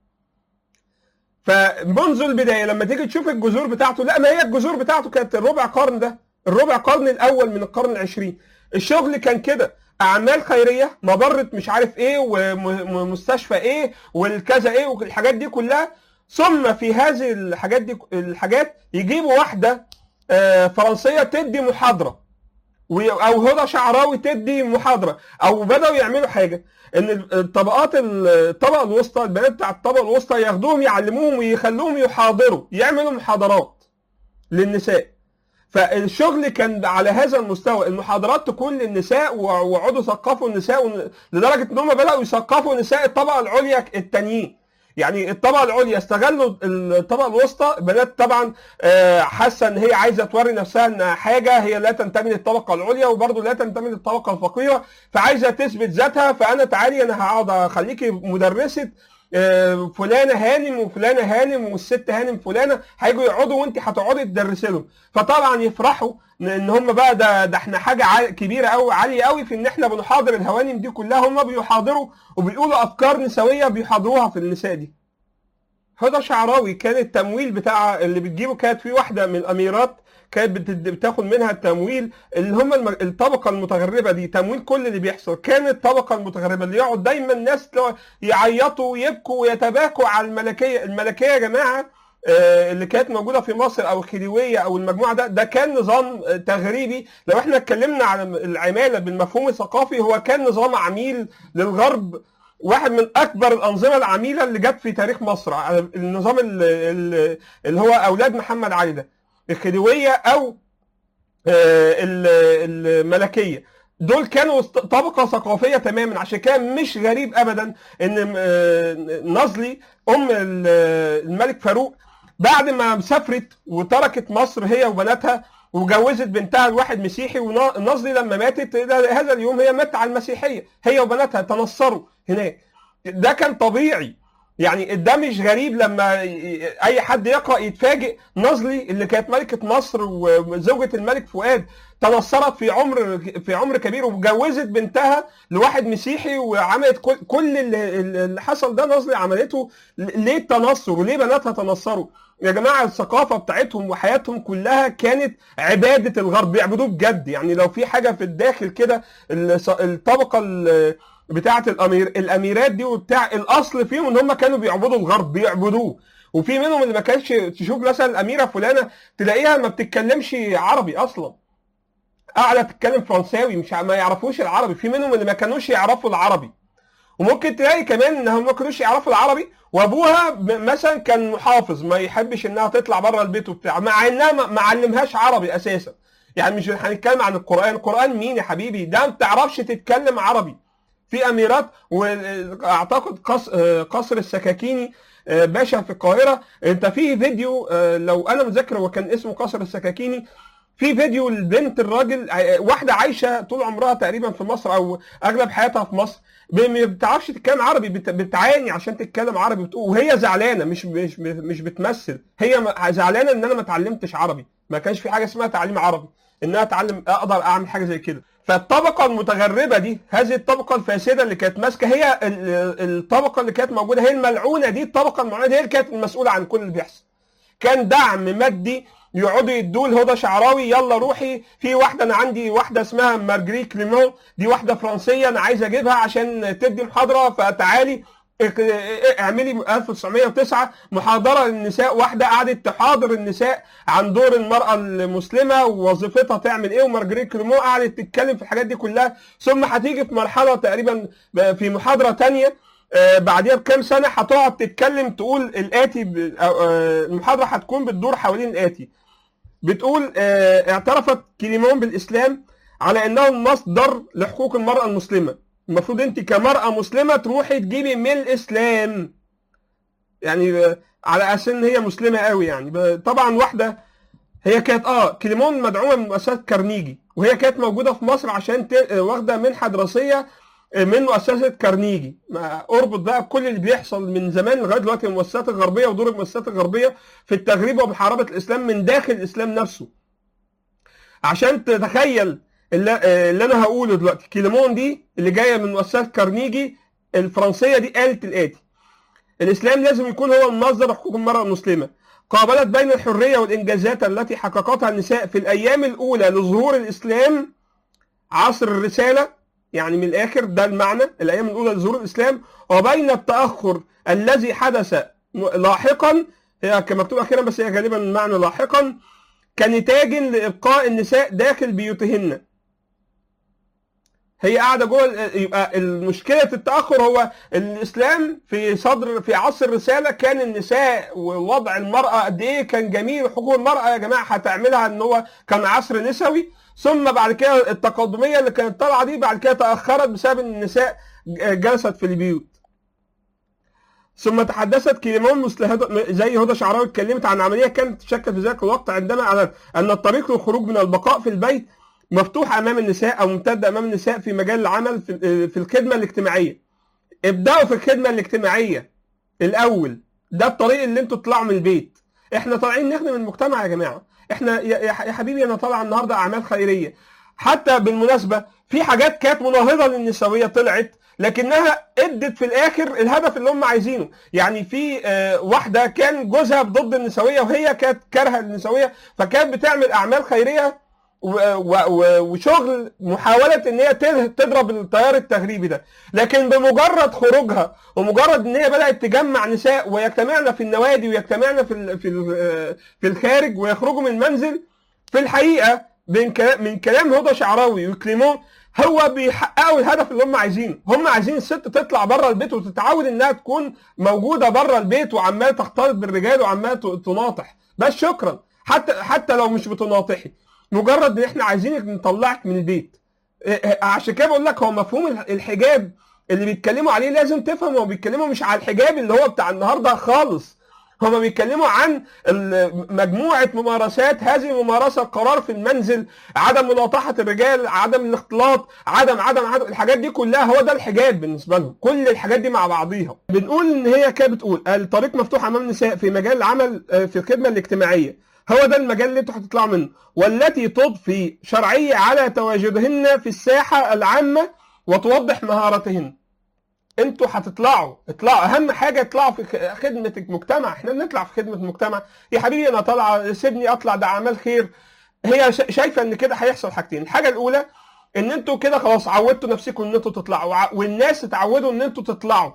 فمنذ البدايه لما تيجي تشوف الجذور بتاعته لا ما هي الجذور بتاعته كانت الربع قرن ده الربع قرن الاول من القرن العشرين الشغل كان كده اعمال خيريه مبره مش عارف ايه ومستشفى ايه والكذا ايه والحاجات دي كلها ثم في هذه الحاجات دي الحاجات يجيبوا واحده آه، فرنسيه تدي محاضره و- او هدى شعراوي تدي محاضره او بداوا يعملوا حاجه ان الطبقات الطبقه الوسطى البنات بتاع الطبقه الوسطى ياخدوهم يعلموهم ويخلوهم يحاضروا يعملوا محاضرات للنساء فالشغل كان على هذا المستوى المحاضرات تكون للنساء ويقعدوا يثقفوا النساء ون- لدرجه ان هم بداوا يثقفوا نساء الطبقه العليا التانيين يعني الطبقه العليا استغلوا الطبقه الوسطى بنات طبعا آه، حاسه ان هي عايزه توري نفسها انها حاجه هي لا تنتمي للطبقه العليا وبرضه لا تنتمي للطبقه الفقيره فعايزه تثبت ذاتها فانا تعالي انا هقعد اخليكي مدرسه آه، فلانه هانم وفلانه هانم والست هانم فلانه هيجوا يقعدوا وانت هتقعدي تدرسي لهم فطبعا يفرحوا ان إن هم بقى ده ده احنا حاجه عال- كبيره قوي عاليه قوي في ان احنا بنحاضر الهوانم دي كلها هم بيحاضروا وبيقولوا افكار نسويه بيحاضروها في النساء دي هدى شعراوي كان التمويل بتاع اللي بتجيبه كانت في واحده من الاميرات كانت بتد- بتاخد منها التمويل اللي هم الم- الطبقه المتغربه دي تمويل كل اللي بيحصل كان الطبقه المتغربه اللي يقعد دايما الناس لو- يعيطوا ويبكوا ويتباكوا على الملكيه الملكيه يا جماعه آه، اللي كانت موجوده في مصر او الخديويه او المجموعه ده ده كان نظام آه، تغريبي لو احنا اتكلمنا على العماله بالمفهوم الثقافي هو كان نظام عميل للغرب واحد من اكبر الانظمه العميله اللي جت في تاريخ مصر على النظام ال- ال- اللي هو اولاد محمد علي ده الخديويه او آه، ال- الملكيه دول كانوا است- طبقه ثقافيه تماما عشان كده مش غريب ابدا ان آه، نظلي ام ال- الملك فاروق بعد ما سافرت وتركت مصر هي وبناتها وجوزت بنتها لواحد مسيحي ونظلي لما ماتت إلى هذا اليوم هي ماتت على المسيحيه هي وبناتها تنصروا هناك ده كان طبيعي يعني ده مش غريب لما ي- اي حد يقرا يتفاجئ نظلي اللي كانت ملكه مصر وزوجة الملك فؤاد تنصرت في عمر في عمر كبير وجوزت بنتها لواحد مسيحي وعملت كل, كل اللي, اللي حصل ده نظلي عملته ليه التنصر وليه بناتها تنصروا يا جماعه الثقافه بتاعتهم وحياتهم كلها كانت عباده الغرب بيعبدوه بجد يعني لو في حاجه في الداخل كده الص- الطبقه ال- بتاعه الامير الاميرات دي وبتاع الاصل فيهم ان هم كانوا بيعبدوا الغرب بيعبدوه وفي منهم اللي ما كانش تشوف مثلا الاميره فلانه تلاقيها ما بتتكلمش عربي اصلا قاعده تتكلم فرنساوي مش ع- ما يعرفوش العربي في منهم اللي ما كانوش يعرفوا العربي وممكن تلاقي كمان انهم ما كانوش يعرفوا العربي وابوها ب- مثلا كان محافظ ما يحبش انها تطلع بره البيت وبتاع مع انها ما ما علمهاش عربي اساسا يعني مش هنتكلم عن القران القران مين يا حبيبي ده ما بتعرفش تتكلم عربي في اميرات واعتقد قص- آه، قصر السكاكيني آه، باشا في القاهره انت في فيديو آه، لو انا مذكر هو كان اسمه قصر السكاكيني في فيديو البنت الراجل آه، واحده عايشه طول عمرها تقريبا في مصر او اغلب حياتها في مصر ب- ما بتعرفش تتكلم عربي بت- بتعاني عشان تتكلم عربي بتقول- وهي زعلانه مش مش مش بتمثل هي م- زعلانه ان انا ما اتعلمتش عربي ما كانش في حاجه اسمها تعليم عربي انها اتعلم اقدر اعمل حاجه زي كده فالطبقه المتغربه دي هذه الطبقه الفاسده اللي كانت ماسكه هي ال- الطبقه اللي كانت موجوده هي الملعونه دي الطبقه الملعونه دي هي اللي كانت المسؤوله عن كل اللي بيحصل كان دعم مادي يقعدوا يدوا لهدى شعراوي يلا روحي في واحده انا عندي واحده اسمها مارجري كليمون دي واحده فرنسيه انا عايز اجيبها عشان تدي محاضره فتعالي اعملي 1909 محاضره للنساء واحده قعدت تحاضر النساء عن دور المراه المسلمه ووظيفتها تعمل ايه ومارجري كليمون قعدت تتكلم في الحاجات دي كلها ثم هتيجي في مرحله تقريبا في محاضره تانية آه، بعديها بكام سنه هتقعد تتكلم تقول الاتي ب- أو- آه، المحاضره هتكون بتدور حوالين الاتي بتقول آه، اعترفت كليمون بالاسلام على انه مصدر لحقوق المراه المسلمه المفروض انت كمراه مسلمه تروحي تجيبي من الاسلام يعني آه، على اساس ان هي مسلمه قوي يعني ب- طبعا واحده هي كانت اه كليمون مدعومه من مؤسسه كارنيجي وهي كانت موجوده في مصر عشان ت- آه، واخده منحه دراسيه من مؤسسه كارنيجي ما اربط بقى كل اللي بيحصل من زمان لغايه دلوقتي المؤسسات الغربيه ودور المؤسسات الغربيه في التغريب ومحاربه الاسلام من داخل الاسلام نفسه عشان تتخيل اللي, اللي انا هقوله دلوقتي كيليمون دي اللي جايه من مؤسسه كارنيجي الفرنسيه دي قالت الاتي الاسلام لازم يكون هو المصدر حقوق المراه المسلمه قابلت بين الحريه والانجازات التي حققتها النساء في الايام الاولى لظهور الاسلام عصر الرساله يعني من الاخر ده المعنى الايام الاولى لظهور الاسلام وبين التاخر الذي حدث لاحقا هي كان مكتوب اخيرا بس هي غالبا المعنى لاحقا كنتاج لابقاء النساء داخل بيوتهن هي قاعده جوه ال- يبقى مشكله التاخر هو الاسلام في صدر في عصر الرساله كان النساء ووضع المراه قد ايه كان جميل حقوق المراه يا جماعه هتعملها ان هو كان عصر نسوي ثم بعد كده التقدميه اللي كانت طالعه دي بعد كده تاخرت بسبب ان النساء جلست في البيوت ثم تحدثت كليمون مثل هدى زي هدى شعراوي اتكلمت عن عمليه كانت تشكل في ذلك الوقت عندما اعلنت ان الطريق للخروج من البقاء في البيت مفتوح امام النساء او ممتد امام النساء في مجال العمل في في الخدمه الاجتماعيه. ابداوا في الخدمه الاجتماعيه الاول ده الطريق اللي انتوا تطلعوا من البيت. احنا طالعين نخدم المجتمع يا جماعه. احنا يا يا حبيبي انا طالع النهارده اعمال خيريه. حتى بالمناسبه في حاجات كانت مناهضه للنسويه طلعت لكنها ادت في الاخر الهدف اللي هم عايزينه يعني في آه، واحده كان جوزها ضد النسويه وهي كانت كارهه النسويه فكانت بتعمل اعمال خيريه و- و- و- وشغل محاوله ان هي ته- تضرب التيار التغريبي ده لكن بمجرد خروجها ومجرد ان هي بدات تجمع نساء ويجتمعن في النوادي ويجتمعن في ال- في ال- في الخارج ويخرجوا من المنزل في الحقيقه من كلام من كلام هدى شعراوي وكليمون هو بيحققوا الهدف اللي هم عايزينه هم عايزين الست تطلع بره البيت وتتعود انها تكون موجوده بره البيت وعماله تختلط بالرجال وعماله ت- تناطح بس شكرا حتى حتى لو مش بتناطحي مجرد ان احنا عايزينك نطلعك من البيت إيه- إيه، عشان كده بقول لك هو مفهوم الح- الحجاب اللي بيتكلموا عليه لازم تفهم هو بيتكلموا مش على الحجاب اللي هو بتاع النهارده خالص هما بيتكلموا عن ال- مجموعة ممارسات هذه ممارسة قرار في المنزل عدم مناطحة الرجال عدم الاختلاط عدم عدم عدم الحاجات دي كلها هو ده الحجاب بالنسبة لهم كل الحاجات دي مع بعضيها بنقول ان هي كانت بتقول الطريق مفتوح امام النساء في مجال العمل آه، في الخدمة الاجتماعية هو ده المجال اللي انتوا هتطلعوا منه والتي تضفي شرعية على تواجدهن في الساحة العامة وتوضح مهاراتهن انتوا هتطلعوا اطلعوا اهم حاجه اطلعوا في خ- خدمه المجتمع احنا بنطلع في خدمه المجتمع يا حبيبي انا طالعه سيبني اطلع ده اعمال خير هي شا- شايفه ان كده هيحصل حاجتين الحاجه الاولى ان انتوا كده خلاص عودتوا نفسكم ان انتوا تطلعوا وع- والناس اتعودوا ان انتوا تطلعوا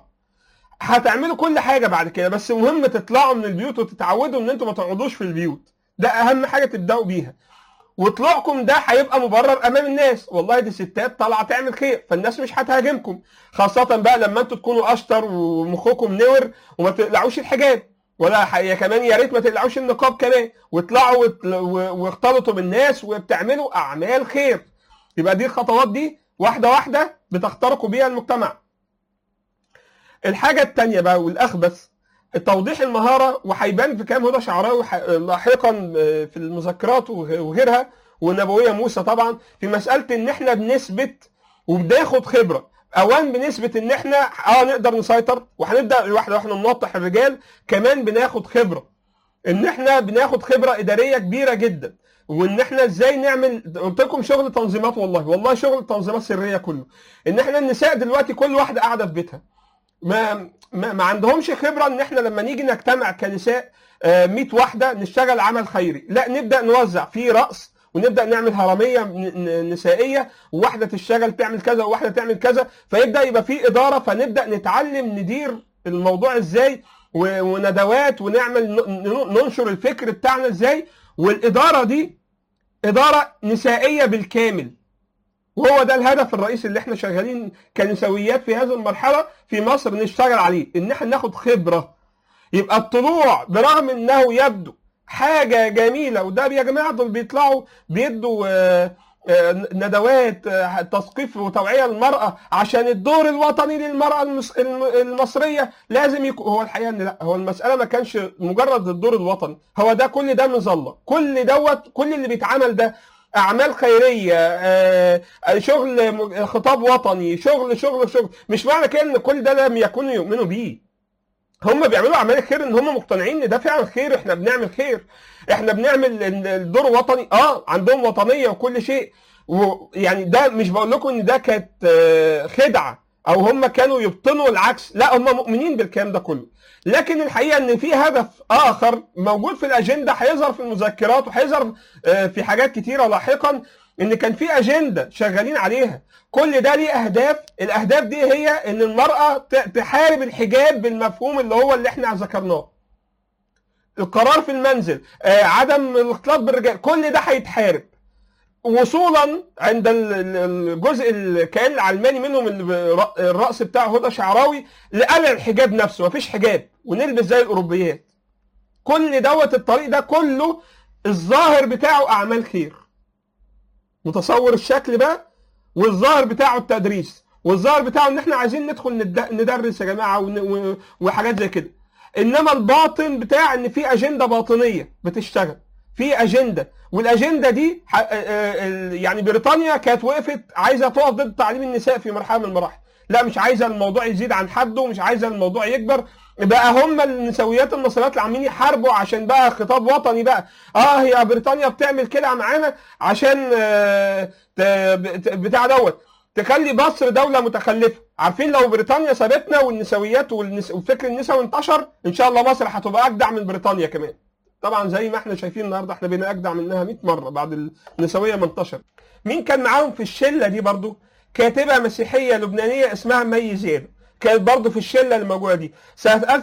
هتعملوا كل حاجه بعد كده بس مهم تطلعوا من البيوت وتتعودوا ان انتوا ما تقعدوش في البيوت ده اهم حاجه تبداوا بيها وطلوعكم ده هيبقى مبرر امام الناس والله دي ستات طالعه تعمل خير فالناس مش هتهاجمكم خاصه بقى لما انتوا تكونوا اشطر ومخكم نور وما تقلعوش الحجاب ولا ح- يا كمان يا ريت ما تقلعوش النقاب كمان واطلعوا وت- و- واختلطوا بالناس وبتعملوا اعمال خير يبقى دي الخطوات دي واحده واحده بتخترقوا بيها المجتمع الحاجه الثانيه بقى والاخبث توضيح المهاره وهيبان في كلام هدى شعراوي ح- لاحقا في المذكرات وغ- وغيرها والنبويه موسى طبعا في مساله ان احنا بنثبت وبناخد خبره اوان بنثبت ان احنا اه نقدر نسيطر وهنبدا واحده واحده نوضح الرجال كمان بناخد خبره ان احنا بناخد خبره اداريه كبيره جدا وان احنا ازاي نعمل قلت لكم شغل تنظيمات والله والله شغل تنظيمات سريه كله ان احنا النساء دلوقتي كل واحده قاعده في بيتها ما ما, ما عندهمش خبره ان احنا لما نيجي نجتمع كنساء آه، 100 واحده نشتغل عمل خيري لا نبدا نوزع في رأس ونبدا نعمل هرميه ن- ن- نسائيه وواحده تشتغل تعمل كذا وواحده تعمل كذا فيبدا يبقى في اداره فنبدا نتعلم ندير الموضوع ازاي و- وندوات ونعمل ن- ن- ننشر الفكر بتاعنا ازاي والاداره دي اداره نسائيه بالكامل وهو ده الهدف الرئيسي اللي احنا شغالين كنسويات في هذه المرحله في مصر نشتغل عليه ان احنا ناخد خبره يبقى الطلوع برغم انه يبدو حاجه جميله وده يا جماعه دول بيطلعوا بيدوا آه، آه، ندوات آه، تثقيف وتوعيه للمراه عشان الدور الوطني للمراه المس- الم- المصريه لازم يكون هو الحقيقه ان لا هو المساله ما كانش مجرد الدور الوطني هو ده كل ده مظله كل دوت كل اللي بيتعمل ده اعمال خيريه آه، شغل م- خطاب وطني شغل شغل شغل مش معنى كده ان كل ده لم يكونوا يؤمنوا بيه هم بيعملوا اعمال خير ان هم مقتنعين ان ده فعلا خير احنا بنعمل خير احنا بنعمل ال- الدور وطني اه عندهم وطنيه وكل شيء ويعني ده مش بقول لكم ان ده كانت آه، خدعه او هم كانوا يبطنوا العكس لا هم مؤمنين بالكلام ده كله لكن الحقيقه ان في هدف اخر موجود في الاجنده هيظهر في المذكرات وهيظهر آه، في حاجات كتيره لاحقا ان كان في اجنده شغالين عليها كل ده ليه اهداف الاهداف دي هي ان المراه ت- تحارب الحجاب بالمفهوم اللي هو اللي احنا ذكرناه القرار في المنزل آه، عدم الاختلاط بالرجال كل ده هيتحارب وصولا عند ال- ال- الجزء اللي كان العلماني منهم اللي ب- الراس بتاعه هدى شعراوي لقلع الحجاب نفسه مفيش حجاب ونلبس زي الاوروبيات كل دوت الطريق ده كله الظاهر بتاعه اعمال خير متصور الشكل بقى والظاهر بتاعه التدريس والظاهر بتاعه ان احنا عايزين ندخل ند- ندرس يا جماعه ون- و- وحاجات زي كده انما الباطن بتاع ان في اجنده باطنيه بتشتغل في اجنده والاجنده دي ح- آه، آه، ال- يعني بريطانيا كانت وقفت عايزه تقف ضد تعليم النساء في مرحله من المراحل لا مش عايزه الموضوع يزيد عن حده ومش عايزه الموضوع يكبر بقى هم النسويات المصريات اللي عاملين يحاربوا عشان بقى خطاب وطني بقى اه هي بريطانيا بتعمل كده معانا عشان آه، ت- بت- بتاع دوت تخلي مصر دوله متخلفه عارفين لو بريطانيا سابتنا والنسويات والنس... والفكر النسوي انتشر ان شاء الله مصر هتبقى اجدع من بريطانيا كمان طبعا زي ما احنا شايفين النهارده احنا بقينا اجدع منها 100 مره بعد النسويه ما انتشر مين كان معاهم في الشله دي برضو كاتبه مسيحيه لبنانيه اسمها مي زياده كانت برضو في الشله اللي موجوده دي سنه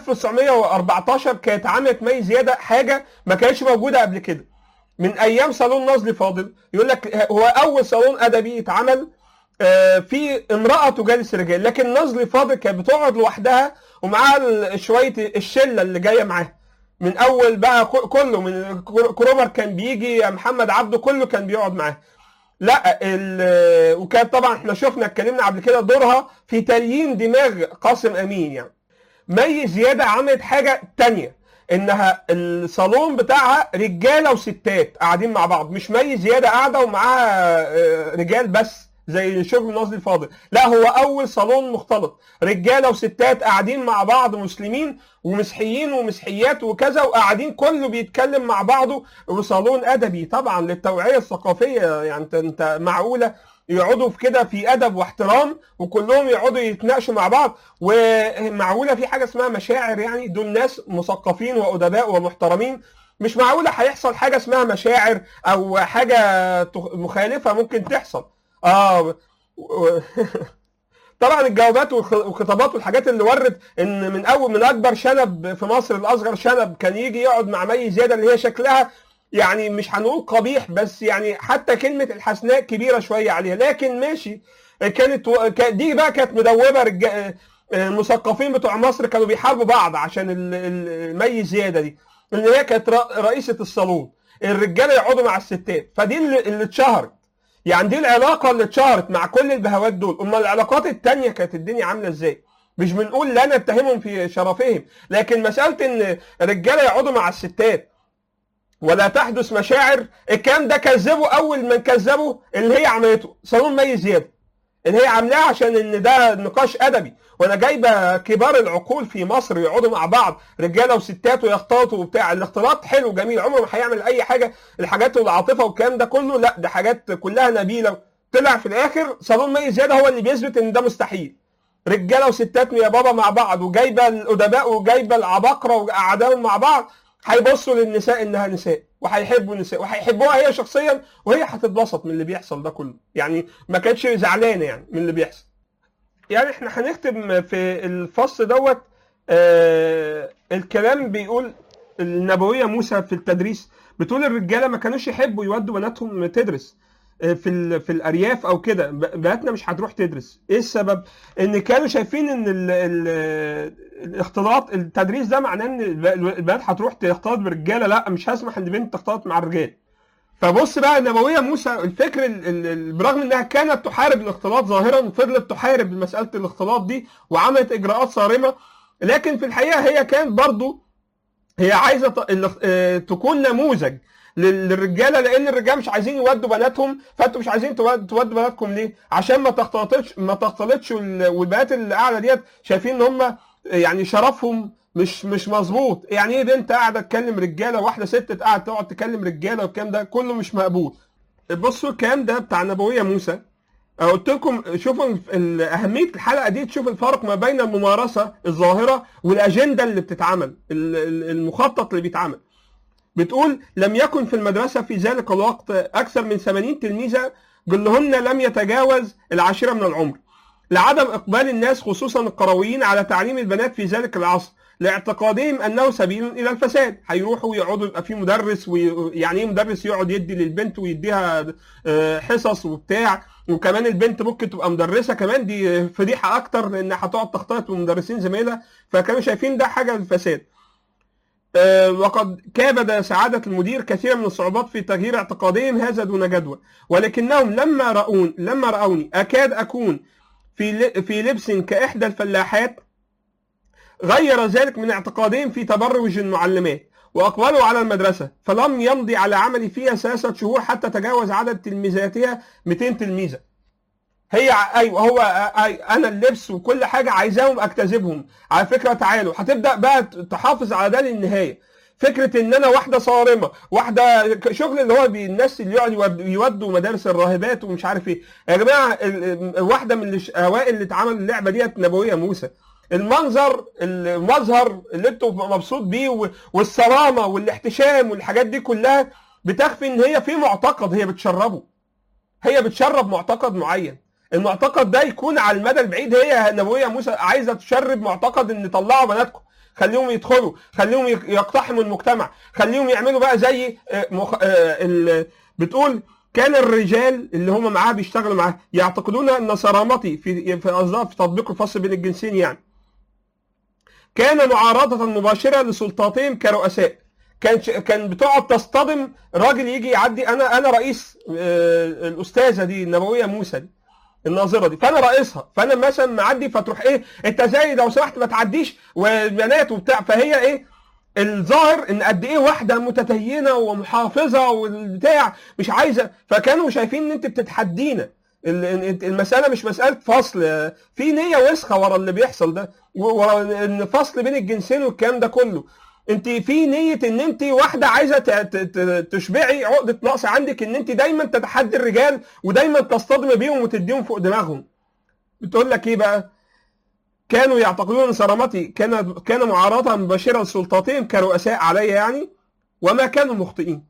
1914 كانت عملت مي زياده حاجه ما كانتش موجوده قبل كده من ايام صالون نزل فاضل يقول لك هو اول صالون ادبي اتعمل آه، في امراه تجالس الرجال لكن نزل فاضل كانت بتقعد لوحدها ومعاها ال- شويه الشله اللي جايه معاها من اول بقى ك- كله من كر- كرومر كان بيجي محمد عبده كله كان بيقعد معاها لا ال- وكانت طبعا احنا شفنا اتكلمنا قبل كده دورها في تليين دماغ قاسم امين يعني مي زياده عملت حاجه تانية انها الصالون بتاعها رجاله وستات قاعدين مع بعض مش مي زياده قاعده ومعاها آه، رجال بس زي شغل نازل فاضل لا هو اول صالون مختلط رجاله وستات قاعدين مع بعض مسلمين ومسيحيين ومسيحيات وكذا وقاعدين كله بيتكلم مع بعضه وصالون ادبي طبعا للتوعيه الثقافيه يعني انت انت معقوله يقعدوا في كده في ادب واحترام وكلهم يقعدوا يتناقشوا مع بعض ومعقوله في حاجه اسمها مشاعر يعني دول ناس مثقفين وادباء ومحترمين مش معقوله هيحصل حاجه اسمها مشاعر او حاجه تخ- مخالفه ممكن تحصل اه و- طبعا الجوابات والخ- والخطابات والحاجات اللي ورد ان من اول من اكبر شنب في مصر لاصغر شنب كان يجي يقعد مع مي زياده اللي هي شكلها يعني مش هنقول قبيح بس يعني حتى كلمه الحسناء كبيره شويه عليها لكن ماشي كانت و... كا- دي بقى كانت مدوبه رجال المثقفين بتوع مصر كانوا بيحاربوا بعض عشان ال- ال- المي زياده دي ان هي كانت ر- رئيسه الصالون الرجاله يقعدوا مع الستات فدي اللي اللي اتشهرت يعني دي العلاقه اللي اتشهرت مع كل البهوات دول امال العلاقات التانية كانت الدنيا عامله ازاي مش بنقول لا نتهمهم في شرفهم لكن مساله ان رجاله يقعدوا مع الستات ولا تحدث مشاعر الكلام ده كذبه اول من كذبه اللي هي عملته صالون مي زياده اللي هي عاملاه عشان ان ده نقاش ادبي وانا جايبه كبار العقول في مصر يقعدوا مع بعض رجاله وستات ويختلطوا وبتاع الاختلاط حلو جميل عمره ما هيعمل اي حاجه الحاجات والعاطفه والكلام ده كله لا ده حاجات كلها نبيله طلع في الاخر صالون مي زياده هو اللي بيثبت ان ده مستحيل رجاله وستات يا بابا مع بعض وجايبه الادباء وجايبه العباقره وقعدهم مع بعض هيبصوا للنساء انها نساء وهيحبوا النساء وهيحبوها هي شخصيا وهي هتتبسط من اللي بيحصل ده كله يعني ما كانتش زعلانه يعني من اللي بيحصل يعني احنا هنختم في الفصل دوت آه الكلام بيقول النبويه موسى في التدريس بتقول الرجاله ما كانوش يحبوا يودوا بناتهم تدرس آه، في ال- في الارياف او كده ب- بناتنا مش هتروح تدرس ايه السبب ان كانوا شايفين ان ال ال الاختلاط التدريس ده معناه ان الب- البنات هتروح تختلط برجاله لا مش هسمح ان بنت تختلط مع الرجال فبص بقى النبويه موسى الفكر ال- ال- ال- برغم انها كانت تحارب الاختلاط ظاهرا فضلت تحارب مساله الاختلاط دي وعملت اجراءات صارمه لكن في الحقيقه هي كانت برضو هي عايزه ت- الاخ- آه، تكون نموذج لل- للرجاله لان الرجاله مش عايزين يودوا بناتهم فانتوا مش عايزين تود- تودوا بناتكم ليه؟ عشان ما تختلطش ما تختلطش وال- والبنات اللي قاعده ديت شايفين ان هم يعني شرفهم مش مش مظبوط يعني ايه بنت قاعده تكلم رجاله واحده ست قاعده تقعد تكلم رجاله والكلام ده كله مش مقبول بصوا الكلام ده بتاع نبويه موسى أنا قلت لكم شوفوا ال- ال- اهميه الحلقه دي تشوف الفرق ما بين الممارسه الظاهره والاجنده اللي بتتعمل ال- ال- المخطط اللي بيتعمل بتقول لم يكن في المدرسه في ذلك الوقت اكثر من 80 تلميذه كلهن لم يتجاوز العاشره من العمر لعدم اقبال الناس خصوصا القرويين على تعليم البنات في ذلك العصر لاعتقادهم انه سبيل الى الفساد هيروحوا يقعدوا يبقى في مدرس ويعني ايه مدرس يقعد يدي للبنت ويديها آه، حصص وبتاع وكمان البنت ممكن تبقى مدرسه كمان دي فضيحه اكتر لان هتقعد تختلط بمدرسين زميلها فكانوا شايفين ده حاجه للفساد آه، وقد كابد سعادة المدير كثيرا من الصعوبات في تغيير اعتقادهم هذا دون جدوى ولكنهم لما رأون لما رأوني أكاد أكون في ل- في لبس كإحدى الفلاحات غير ذلك من اعتقادهم في تبرج المعلمات وأقبلوا على المدرسة فلم يمضي على عملي فيها ثلاثة شهور حتى تجاوز عدد تلميذاتها 200 تلميذة هي ع- ايوه هو آه، أي- انا اللبس وكل حاجه عايزاهم اكتسبهم على فكره تعالوا هتبدا بقى ت- تحافظ على ده للنهايه فكره ان انا واحده صارمه واحده ك- شغل اللي هو بي- الناس اللي يقعد يود- يودوا مدارس الراهبات ومش عارف ايه يا جماعه ال- ال- واحده من الش- الاوائل اللي اتعمل اللعبه ديت نبويه موسى المنظر المظهر اللي انتوا مبسوط بيه و- والصرامه والاحتشام والحاجات دي كلها بتخفي ان هي في معتقد هي بتشربه هي بتشرب معتقد معين المعتقد ده يكون على المدى البعيد هي نبويه موسى عايزه تشرب معتقد ان طلعوا بناتكم خليهم يدخلوا خليهم يق- يقتحموا المجتمع خليهم يعملوا بقى زي آه، مخ... آه، ال... بتقول كان الرجال اللي هم معاه بيشتغلوا معاه يعتقدون ان صرامتي في في قصدها في تطبيق الفصل بين الجنسين يعني كان معارضة مباشرة لسلطاتهم كرؤساء كان ش... كان بتقعد تصطدم راجل يجي يعدي انا انا رئيس آه، الاستاذه دي النبويه موسى دي الناظره دي فانا رئيسها فانا مثلا معدي فتروح ايه انت زي لو سمحت ما تعديش والبنات وبتاع فهي ايه الظاهر ان قد ايه واحده متدينه ومحافظه والبتاع مش عايزه فكانوا شايفين ان انت بتتحدينا ال- ال- المساله مش مساله فصل في نيه وسخه ورا اللي بيحصل ده ورا ان فصل بين الجنسين والكلام ده كله انت في نيه ان انت واحده عايزه ت- ت- ت- تشبعي عقده نقص عندك ان انت دايما تتحدي الرجال ودايما تصطدمي بيهم وتديهم فوق دماغهم بتقول لك ايه بقى كانوا يعتقدون ان صرامتي كان كان معارضه مباشره لسلطاتهم كرؤساء علي يعني وما كانوا مخطئين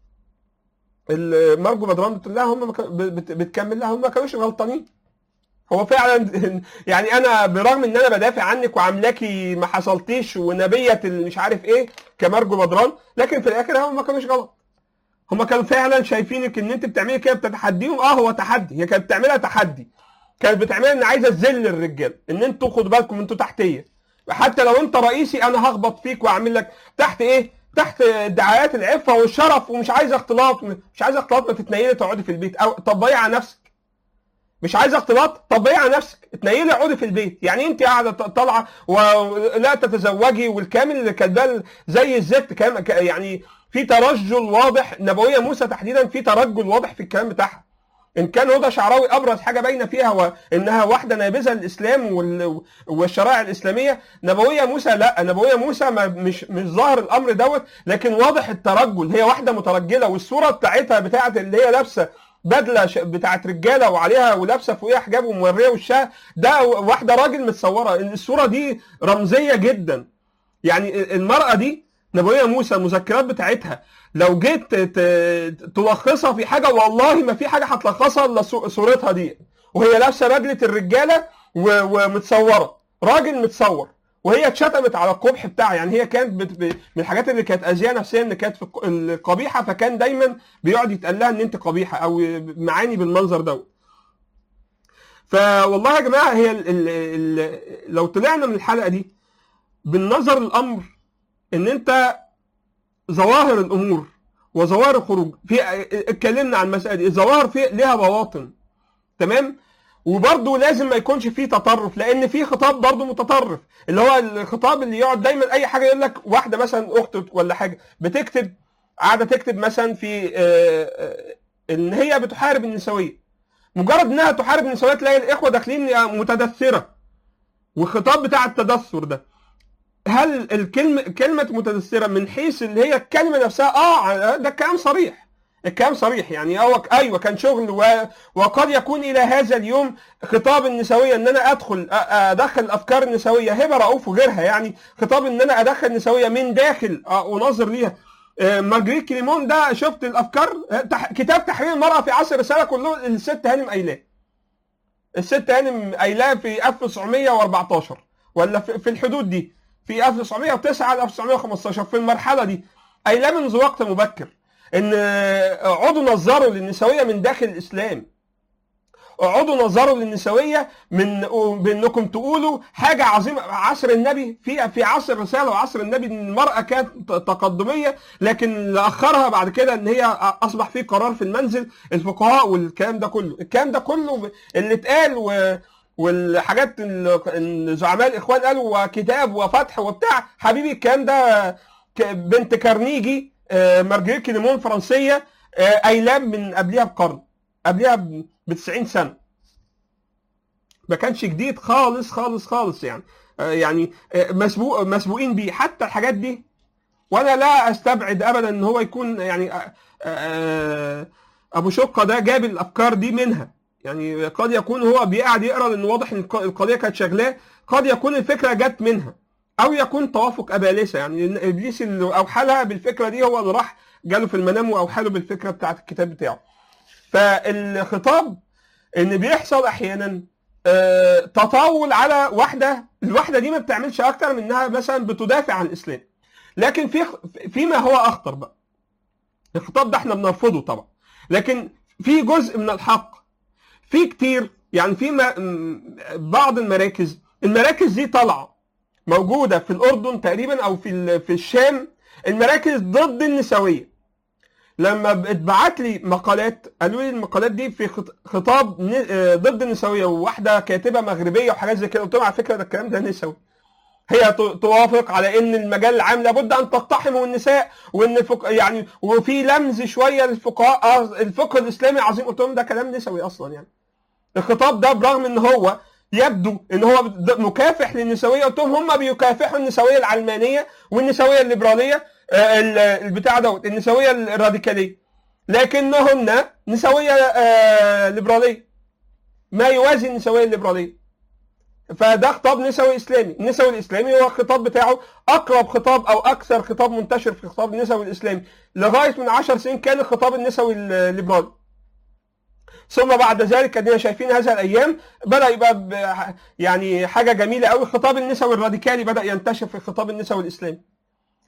ال- مرجو بدران بتقول لها هم ما كانوا- بت- بتكمل لها هم ما كانوش غلطانين هو فعلا يعني انا برغم ان انا بدافع عنك وعاملاكي ما حصلتيش ونبيه مش عارف ايه كمرجو بدران لكن في الاخر هم ما كانوش غلط هم كانوا فعلا شايفينك ان انت بتعملي كده بتتحديهم اه هو تحدي هي كانت بتعملها تحدي كانت بتعملها ان عايزه تذل الرجال ان انتوا خدوا بالكم انتوا تحتيه حتى لو انت رئيسي انا هخبط فيك واعمل لك تحت ايه تحت دعايات العفه والشرف ومش عايز اختلاط مش عايز اختلاط ما تتنيلي تقعدي في البيت او طبقي على نفسك مش عايز اختلاط طبقي على نفسك اتنيلي اقعدي في البيت يعني انت قاعده طالعه ولا تتزوجي والكامل اللي كاتباه زي الزفت كام يعني في ترجل واضح نبويه موسى تحديدا في ترجل واضح في الكلام بتاعها ان كان هدى شعراوي ابرز حاجه باينه فيها وانها واحده نابذه للاسلام والشرائع الاسلاميه نبويه موسى لا نبويه موسى ما مش مش ظاهر الامر دوت لكن واضح الترجل هي واحده مترجله والصوره بتاعتها بتاعت اللي هي لابسه بدله بتاعت رجاله وعليها ولابسه فوقيها حجاب وموريه وشها ده واحده راجل متصوره الصوره دي رمزيه جدا يعني المراه دي نبويه موسى المذكرات بتاعتها لو جيت تلخصها في حاجه والله ما في حاجه هتلخصها الا صورتها دي وهي لابسه بدله الرجاله ومتصوره راجل متصور وهي اتشتمت على القبح بتاعها يعني هي كانت بت... من الحاجات اللي كانت اذيه نفسيا ان كانت في القبيحه فكان دايما بيقعد يتقال لها ان انت قبيحه او معاني بالمنظر دوت فوالله يا جماعه هي ال... ال... ال... لو طلعنا من الحلقه دي بالنظر الامر ان انت ظواهر الامور وظواهر الخروج في اتكلمنا عن المساله دي الظواهر في ليها بواطن تمام وبرضه لازم ما يكونش فيه تطرف لان في خطاب برضه متطرف اللي هو الخطاب اللي يقعد دايما اي حاجه يقول لك واحده مثلا اخت ولا حاجه بتكتب قاعده تكتب مثلا في ان هي بتحارب النسويه مجرد انها تحارب النسويه تلاقي الاخوه داخلين متدثره والخطاب بتاع التدثر ده هل الكلمة كلمة متدثرة من حيث اللي هي الكلمة نفسها اه ده كلام صريح الكلام صريح يعني هو ايوه كان شغل و... وقد يكون الى هذا اليوم خطاب النسويه ان انا ادخل ادخل الافكار النسويه هبه رؤوف وغيرها يعني خطاب ان انا ادخل النسويه من داخل اناظر ليها مارجريت كليمون ده شفت الافكار كتاب تحرير المراه في عصر الرساله كله الست هانم قايلاه الست هانم قايلاه في 1914 ولا في الحدود دي في 1909 ل 1915 في المرحله دي قايلاه منذ وقت مبكر ان اقعدوا نظروا للنسويه من داخل الاسلام اقعدوا نظروا للنسويه من بانكم تقولوا حاجه عظيمه عصر النبي في في عصر الرساله وعصر النبي ان المراه كانت تقدميه لكن اللي اخرها بعد كده ان هي اصبح في قرار في المنزل الفقهاء والكلام ده كله الكلام ده كله اللي اتقال و والحاجات الزعماء الاخوان قالوا وكتاب وفتح وبتاع حبيبي الكلام ده بنت كارنيجي مارجريت كليمون فرنسيه قايلاه من قبلها بقرن قبلها ب 90 سنه ما كانش جديد خالص خالص خالص يعني يعني مسبوق مسبوقين بيه حتى الحاجات دي وانا لا استبعد ابدا ان هو يكون يعني ابو شقه ده جاب الافكار دي منها يعني قد يكون هو بيقعد يقرا لان واضح ان القضيه كانت شغلاه قد يكون الفكره جت منها او يكون توافق ابالسه يعني ابليس اللي اوحى لها بالفكره دي هو اللي راح جاله في المنام واوحى له بالفكره بتاعت الكتاب بتاعه فالخطاب ان بيحصل احيانا تطاول على واحده الواحده دي ما بتعملش اكتر من انها مثلا بتدافع عن الاسلام لكن في فيما هو اخطر بقى الخطاب ده احنا بنرفضه طبعا لكن في جزء من الحق في كتير يعني في بعض المراكز المراكز دي طالعه موجوده في الاردن تقريبا او في في الشام المراكز ضد النسويه لما اتبعت لي مقالات قالوا لي المقالات دي في خطاب ضد النسويه وواحده كاتبه مغربيه وحاجات زي كده قلت لهم على فكره ده الكلام ده نسوي هي توافق على ان المجال العام لابد ان تقتحمه النساء وان فق... يعني وفي لمز شويه للفقهاء الفقه الاسلامي عظيم قلت لهم ده كلام نسوي اصلا يعني الخطاب ده برغم ان هو يبدو ان هو مكافح للنسويه قلت لهم هم بيكافحوا النسويه العلمانيه والنسويه الليبراليه البتاع دوت النسويه الراديكاليه لكنهن نسويه ليبراليه ما يوازي النسويه الليبراليه فده خطاب نسوي اسلامي النسوي الاسلامي هو الخطاب بتاعه اقرب خطاب او اكثر خطاب منتشر في الخطاب النسوي الاسلامي لغايه من 10 سنين كان الخطاب النسوي الليبرالي ثم بعد ذلك ادينا شايفين هذا الايام بدا يبقى يعني حاجه جميله قوي الخطاب النسوي الراديكالي بدا ينتشر في الخطاب النسوي الاسلامي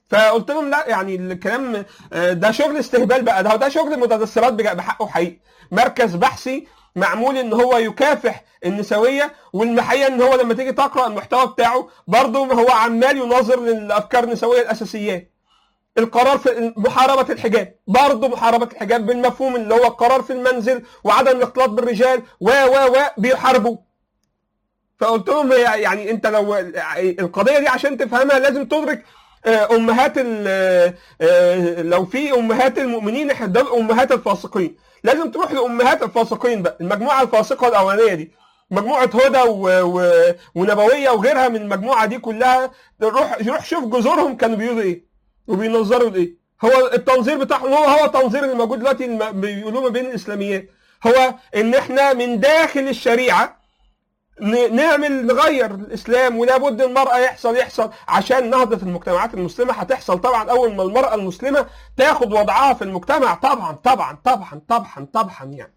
فقلت لهم لا يعني الكلام آه، ده شغل استهبال بقى ده ده شغل متدثرات بجا- بحقه حقيقي مركز بحثي معمول ان هو يكافح النسويه والحقيقه ان هو لما تيجي تقرا المحتوى بتاعه برضه هو عمال يناظر للافكار النسويه الاساسيات القرار في محاربه الحجاب برضه محاربه الحجاب بالمفهوم اللي هو القرار في المنزل وعدم الاختلاط بالرجال و و و بيحاربوا فقلت لهم هي- يعني انت لو القضيه دي عشان تفهمها لازم تدرك آه، امهات ال- آه، لو في امهات المؤمنين احنا دول امهات الفاسقين لازم تروح لامهات الفاسقين بقى المجموعه الفاسقه الاولانيه دي مجموعه هدى و... و... ونبويه وغيرها من المجموعه دي كلها روح روح شوف جذورهم كانوا بيقولوا ايه وبينظروا لايه هو التنظير بتاعهم هو هو التنظير اللي موجود دلوقتي الم- بيقولوه ما بين الاسلاميات هو ان احنا من داخل الشريعه ن- نعمل نغير الاسلام ولابد المراه يحصل يحصل عشان نهضه المجتمعات المسلمه هتحصل طبعا اول ما المراه المسلمه تاخد وضعها في المجتمع طبعا طبعا طبعا طبعا طبعا يعني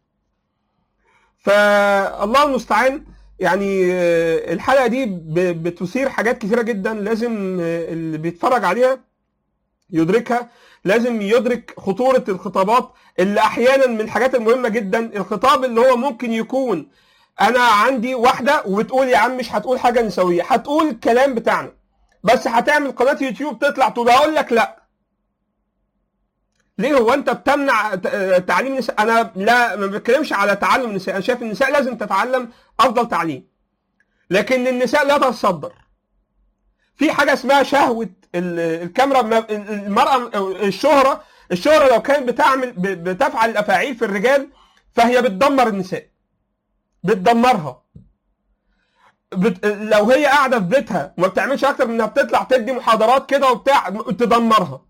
فالله المستعان يعني آه، الحلقه دي ب- بتثير حاجات كثيره جدا لازم آه، اللي بيتفرج عليها يدركها لازم يدرك خطوره الخطابات اللي احيانا من الحاجات المهمه جدا الخطاب اللي هو ممكن يكون انا عندي واحده وبتقول يا عم مش هتقول حاجه نسويه هتقول الكلام بتاعنا بس هتعمل قناه يوتيوب تطلع تقول هقول لك لا ليه هو انت بتمنع ت- تعليم النساء انا لا ما بتكلمش على تعلم النساء انا شايف النساء لازم تتعلم افضل تعليم لكن النساء لا تتصدر في حاجه اسمها شهوه ال- الكاميرا ما- المراه الشهره الشهره لو كانت بتعمل ب- بتفعل الافاعيل في الرجال فهي بتدمر النساء بتدمرها بت... لو هي قاعده في بيتها وما بتعملش اكتر من انها بتطلع تدي محاضرات كده وبتاع تدمرها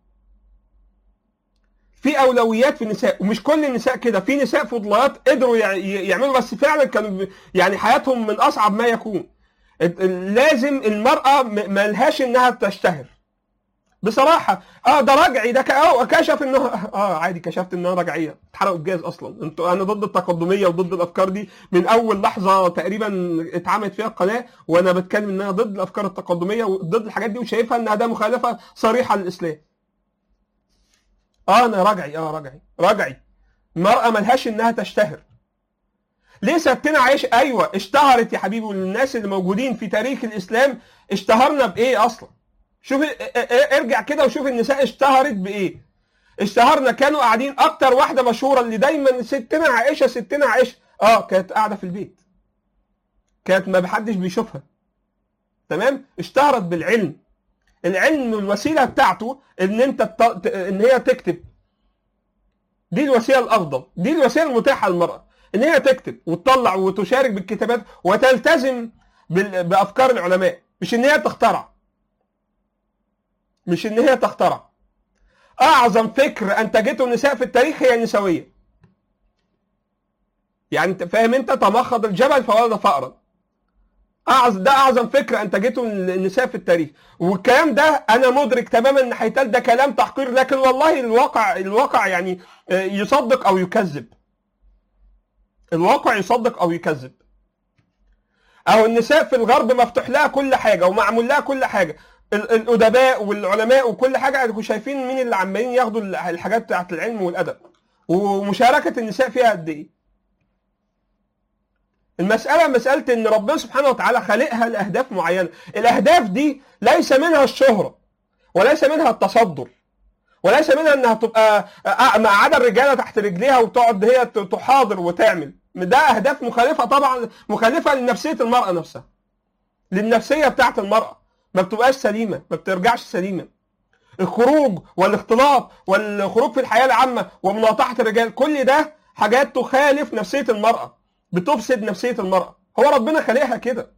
في اولويات في النساء ومش كل النساء كده في نساء فضليات قدروا يع- يعملوا بس فعلا كانوا ب- يعني حياتهم من اصعب ما يكون ال- ال- لازم المراه م- ملهاش انها تشتهر بصراحه اه ده رجعي ده ك- اه كشف انه اه عادي كشفت انها رجعيه اتحرقوا الجاز اصلا انتوا انا ضد التقدميه وضد الافكار دي من اول لحظه تقريبا اتعملت فيها القناه وانا بتكلم انها ضد الافكار التقدميه وضد الحاجات دي وشايفها انها ده مخالفه صريحه للاسلام اه انا رجعي اه رجعي رجعي المراه ملهاش انها تشتهر ليه ستنا عايش ايوه اشتهرت يا حبيبي والناس اللي موجودين في تاريخ الاسلام اشتهرنا بايه اصلا شوف ا- ا- ارجع كده وشوف النساء اشتهرت بايه اشتهرنا كانوا قاعدين اكتر واحده مشهوره اللي دايما ستنا عائشه ستنا عائشه اه كانت قاعده في البيت كانت ما بحدش بيشوفها تمام اشتهرت بالعلم العلم الوسيله بتاعته ان انت ت- ت- ان هي تكتب دي الوسيله الافضل دي الوسيله المتاحه للمراه ان هي تكتب وتطلع وتشارك بالكتابات وتلتزم بال- بافكار العلماء مش ان هي تخترع مش ان هي تخترع اعظم فكر انتجته النساء في التاريخ هي النسويه يعني انت فاهم انت تمخض الجبل فولد فأرا أعظم ده اعظم فكر انتجته النساء في التاريخ والكلام ده انا مدرك تماما ان هيتقال ده كلام تحقير لكن والله الواقع الواقع يعني آه، يصدق او يكذب الواقع يصدق او يكذب اهو النساء في الغرب مفتوح لها كل حاجه ومعمول لها كل حاجه ال- الادباء والعلماء وكل حاجه انتوا شايفين مين اللي عمالين ياخدوا ال- الحاجات بتاعت العلم والادب ومشاركه النساء فيها قد ايه المسألة مسألة إن ربنا سبحانه وتعالى خالقها لأهداف معينة، الأهداف دي ليس منها الشهرة وليس منها التصدر وليس منها إنها تبقى آه، مع عدد الرجالة تحت رجليها وتقعد هي ت- تحاضر وتعمل، ده أهداف مخالفة طبعا مخالفة لنفسية المرأة نفسها. للنفسية بتاعت المرأة، ما بتبقاش سليمة، ما بترجعش سليمة. الخروج والاختلاط والخروج في الحياة العامة ومناطحة الرجال، كل ده حاجات تخالف نفسية المرأة. بتفسد نفسية المرأة هو ربنا خلقها كده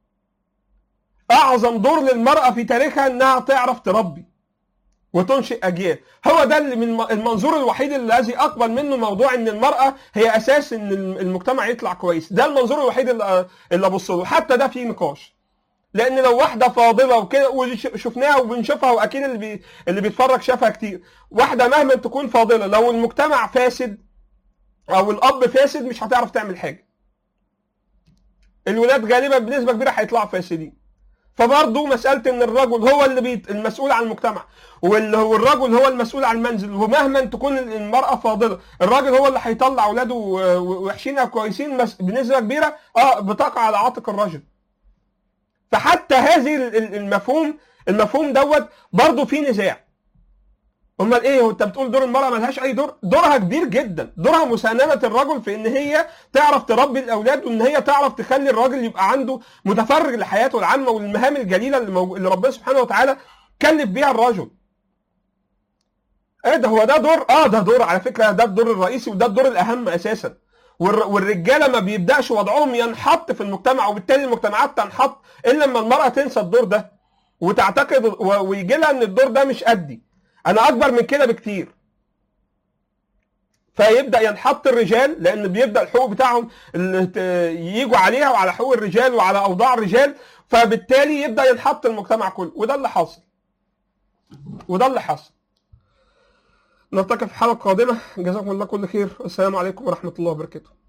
أعظم دور للمرأة في تاريخها إنها تعرف تربي وتنشئ أجيال هو ده اللي من المنظور الوحيد الذي أقبل منه موضوع إن المرأة هي أساس إن المجتمع يطلع كويس ده المنظور الوحيد اللي اللي أبص له حتى ده فيه نقاش لأن لو واحدة فاضلة وكده وشفناها وبنشوفها وأكيد اللي بي اللي بيتفرج شافها كتير واحدة مهما تكون فاضلة لو المجتمع فاسد او الاب فاسد مش هتعرف تعمل حاجه الولاد غالبا بنسبه كبيره هيطلعوا فاسدين فبرضه مساله ان الرجل هو اللي بيت المسؤول عن المجتمع واللي هو الرجل هو المسؤول عن المنزل ومهما تكون المراه فاضله الراجل هو اللي هيطلع اولاده وحشين او كويسين بس بنسبه كبيره اه بتقع على عاتق الرجل فحتى هذه المفهوم المفهوم دوت برضه فيه نزاع امال ايه هو انت بتقول دور المراه ملهاش اي دور دورها كبير جدا دورها مساندة الرجل في ان هي تعرف تربي الاولاد وان هي تعرف تخلي الراجل يبقى عنده متفرغ لحياته العامه والمهام الجليله اللي, موجو... اللي ربنا سبحانه وتعالى كلف بيها الرجل ايه ده هو ده دور اه ده دور على فكره ده الدور الرئيسي وده الدور الاهم اساسا والر... والرجاله ما بيبداش وضعهم ينحط في المجتمع وبالتالي المجتمعات تنحط الا لما المراه تنسى الدور ده وتعتقد و... ويجي لها ان الدور ده مش قدي انا اكبر من كده بكتير فيبدا ينحط الرجال لان بيبدا الحقوق بتاعهم يجوا عليها وعلى حقوق الرجال وعلى اوضاع الرجال فبالتالي يبدا ينحط المجتمع كله وده اللي حاصل وده اللي حاصل نلتقي في حلقه قادمه جزاكم الله كل خير والسلام عليكم ورحمه الله وبركاته